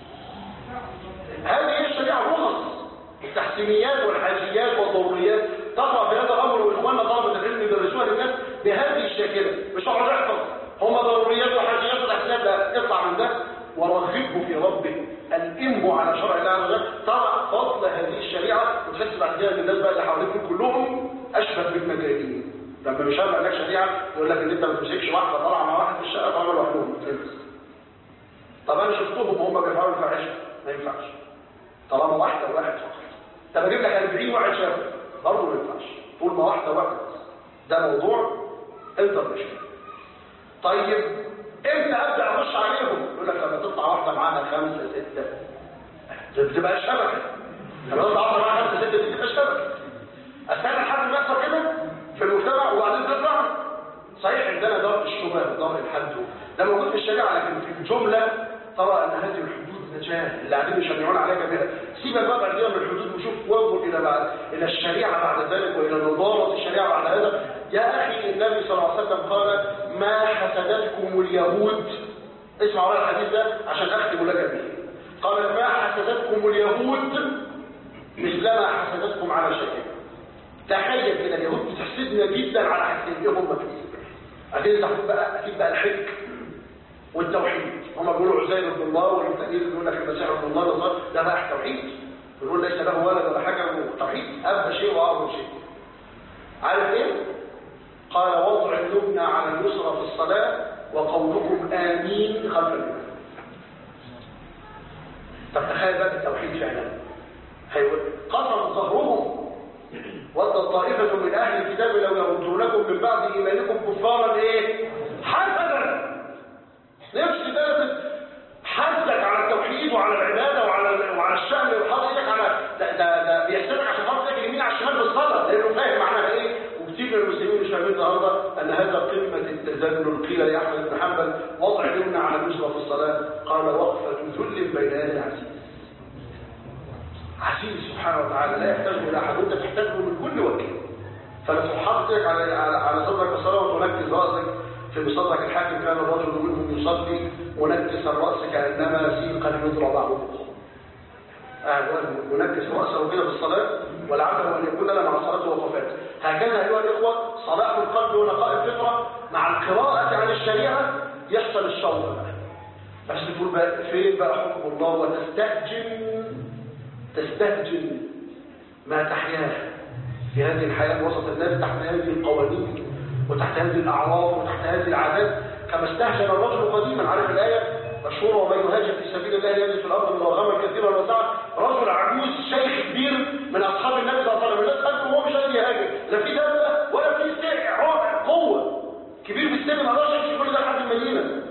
هذه هي الشريعه الرخص التحسينيات والحاجيات والضروريات تقع في هذا الامر واخواننا طلبه العلم يدرسوها للناس بهذه الشاكله مش اقعد احفظ هم ضروريات وحاجيات وتحسينات لا اطلع من ده ورغبه في ربه الامه على شرع الله عز وجل ترى فضل هذه الشريعه وتحس بعد كده ان الناس بقى اللي حواليكم كلهم اشبه بالمجانين لما بيشرع لك شريعه يقول لك ان انت ما تمسكش واحده طالعه مع واحد في الشقه طالعه لوحدهم طب انا شفتهم وهم بيفعلوا الفاحشه ما ينفعش طالما واحده وواحد فقط طب اجيب لك 40 واحد شافه برضه ما ينفعش طول ما واحده واحده ده موضوع انترناشونال طيب امتى ابدا اخش عليهم يقول لك لما تطلع واحده معاها خمسه سته بتبقى شبكه لما تطلع واحده معاها خمسه سته دي بتبقى شبكه استنى لحد ما يحصل كده في المجتمع وبعدين تطلع صحيح عندنا دار الشبهه ودار الحد ده موجود في الشريعه لكن في الجمله ترى ان هذه الحدود نجاه اللي قاعدين يشرعون عليك بها سيبك بقى بعد كده من الحدود وشوف وانظر الى بعد الى الشريعه بعد ذلك والى نظاره الشريعه بعد هذا يا اخي النبي صلى الله عليه وسلم قال ما حسدتكم اليهود اسمع وراء الحديث ده عشان اختم لك به قال ما حسدتكم اليهود مثلما حسدتكم على شيء تخيل كده اليهود بتحسدنا جدا على حاجتين ايه هم اكيد اكيد بقى اكيد بقى الحج والتوحيد هم بيقولوا عزير ابن الله والتأليل بيقول لك المسيح ابن الله ده ده بقى توحيد بيقول ليس له ولد ولا حاجه توحيد ابى شيء واعظم شيء عارف ايه قال وضع يبنى على اليسرى في الصلاة وقولكم آمين خلف الإمام طب تخيل بقى التوحيد فعلا قسم ظهرهم ود طائفة من أهل الكتاب لو يردونكم من بعد إيمانكم كفارا إيه؟ حسدا نفس ده حثك على التوحيد وعلى العبادة وعلى وعلى الشأن اللي حاطط ايدك على ده ده, ده بيحسدك عشان حاطط ايدك اليمين على الشمال بالصلاة لأنه فاهم معناها إيه وكتير من المسلمين مش فاهمين النهارده أن هذا قمة التذلل قيل لأحمد بن حنبل وضع اليمنى على اليسرى في الصلاة قال وقفة ذل بين يدي عزيز عزيز سبحانه وتعالى لا يحتاج إلى أحد وأنت تحتاجه من كل وجه فلا تحط ايدك على على على صدرك الصلاة وتنكز رأسك في مصدرك الحاكم كان الرجل منهم يصلي ونكس الرأس كأنما سيقا يضرب عنه ونكس رأسه كده في الصلاة ولعله أن يكون لنا مع الصلاة وقفات هكذا أيها الإخوة صلاح القلب ونقاء الفطرة مع القراءة عن الشريعة يحصل الشوق بقى بس تقول بقى فين بقى حكم الله وتستهجن تستهجن ما تحياه في هذه الحياة وسط الناس تحت هذه القوانين وتحت هذه الأعراف وتحت هذه العادات كما استهجن الرجل قديما عارف الآية مشهورة ومن يهاجر في سبيل الله يجد في الأرض مراغما كثيرا وسعة رجل عجوز شيخ كبير من أصحاب النبي صلى الله عليه وسلم الناس قالوا هو مش قادر يهاجر لا في دابة ولا في سرع قوة كبير في السن ما قدرش يمشي كل ده لحد المدينة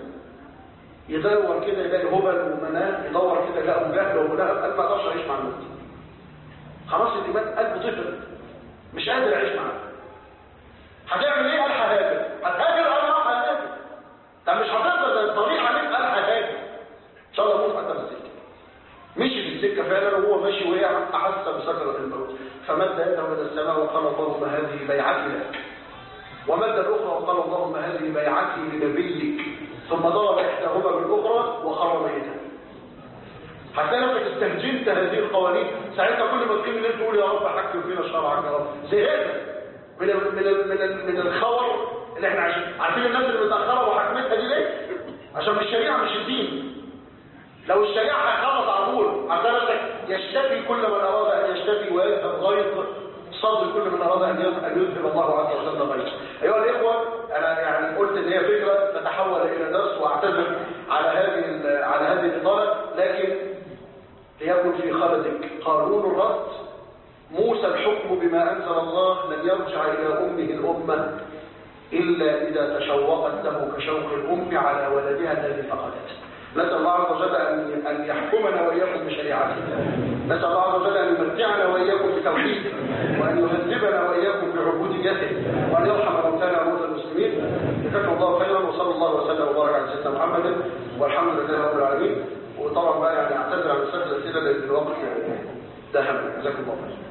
يدور كده يلاقي هبل ومناه يدور كده يلاقي ابو جهل وابو لهب قال ما اقدرش اعيش مع الناس خلاص الايمان قلبه طفل مش قادر يعيش معاه هتعمل ايه قال ههاجر هتهاجر قال اه ههاجر طب مش هتقدر ده الطريق عليك قال ههاجر ان شاء الله موت حتى السكه مشي في السكه فعلا وهو ماشي وهي احس بسكره الموت فمد يده الى السماء وقال اللهم هذه بيعتي لك ومد الاخرى وقال اللهم هذه بيعتي لنبيك ثم ضرب احداهما بالاخرى وخر ميتا هتلاقي نفسك استهجنت هذه القوانين ساعتها كل ما تقيم الليل تقول يا رب حكم فينا شرعك يا رب زهقنا من ال من ال من ال من الخور اللي احنا عايشين عارفين الناس اللي متاخره وحكمتها دي ليه عشان الشريعه مش الدين لو الشريعه هيخلص على طول هتلاقي نفسك يشتكي كل من اراد ان يشتكي ويذهب غيظ صدر كل من اراد ان يذهب الله عز وجل غيظه ايها الاخوه انا يعني قلت ان هي فكره تتحول الى درس واعتذر على هذه على هذه الاطاله لكن ليكن في خلدك قانون الرد موسى الحكم بما أنزل الله لن يرجع إلى أمه الأمة إلا إذا تشوقت له كشوق الأم على ولدها الذي فقدته نسأل الله عز وجل أن أن يحكمنا وإياكم بشريعته نسأل الله عز وجل أن يمتعنا وإياكم بتوحيده وأن يهذبنا وإياكم بعبوديته وأن يرحم موتانا وموتى المسلمين جزاكم الله خيرا وصلى الله وسلم وبارك على سيدنا محمد والحمد لله رب العالمين وطبعا بقى يعني اعتذر عن مسألة الأسئلة لأن الوقت يعني دهم جزاكم الله خيرا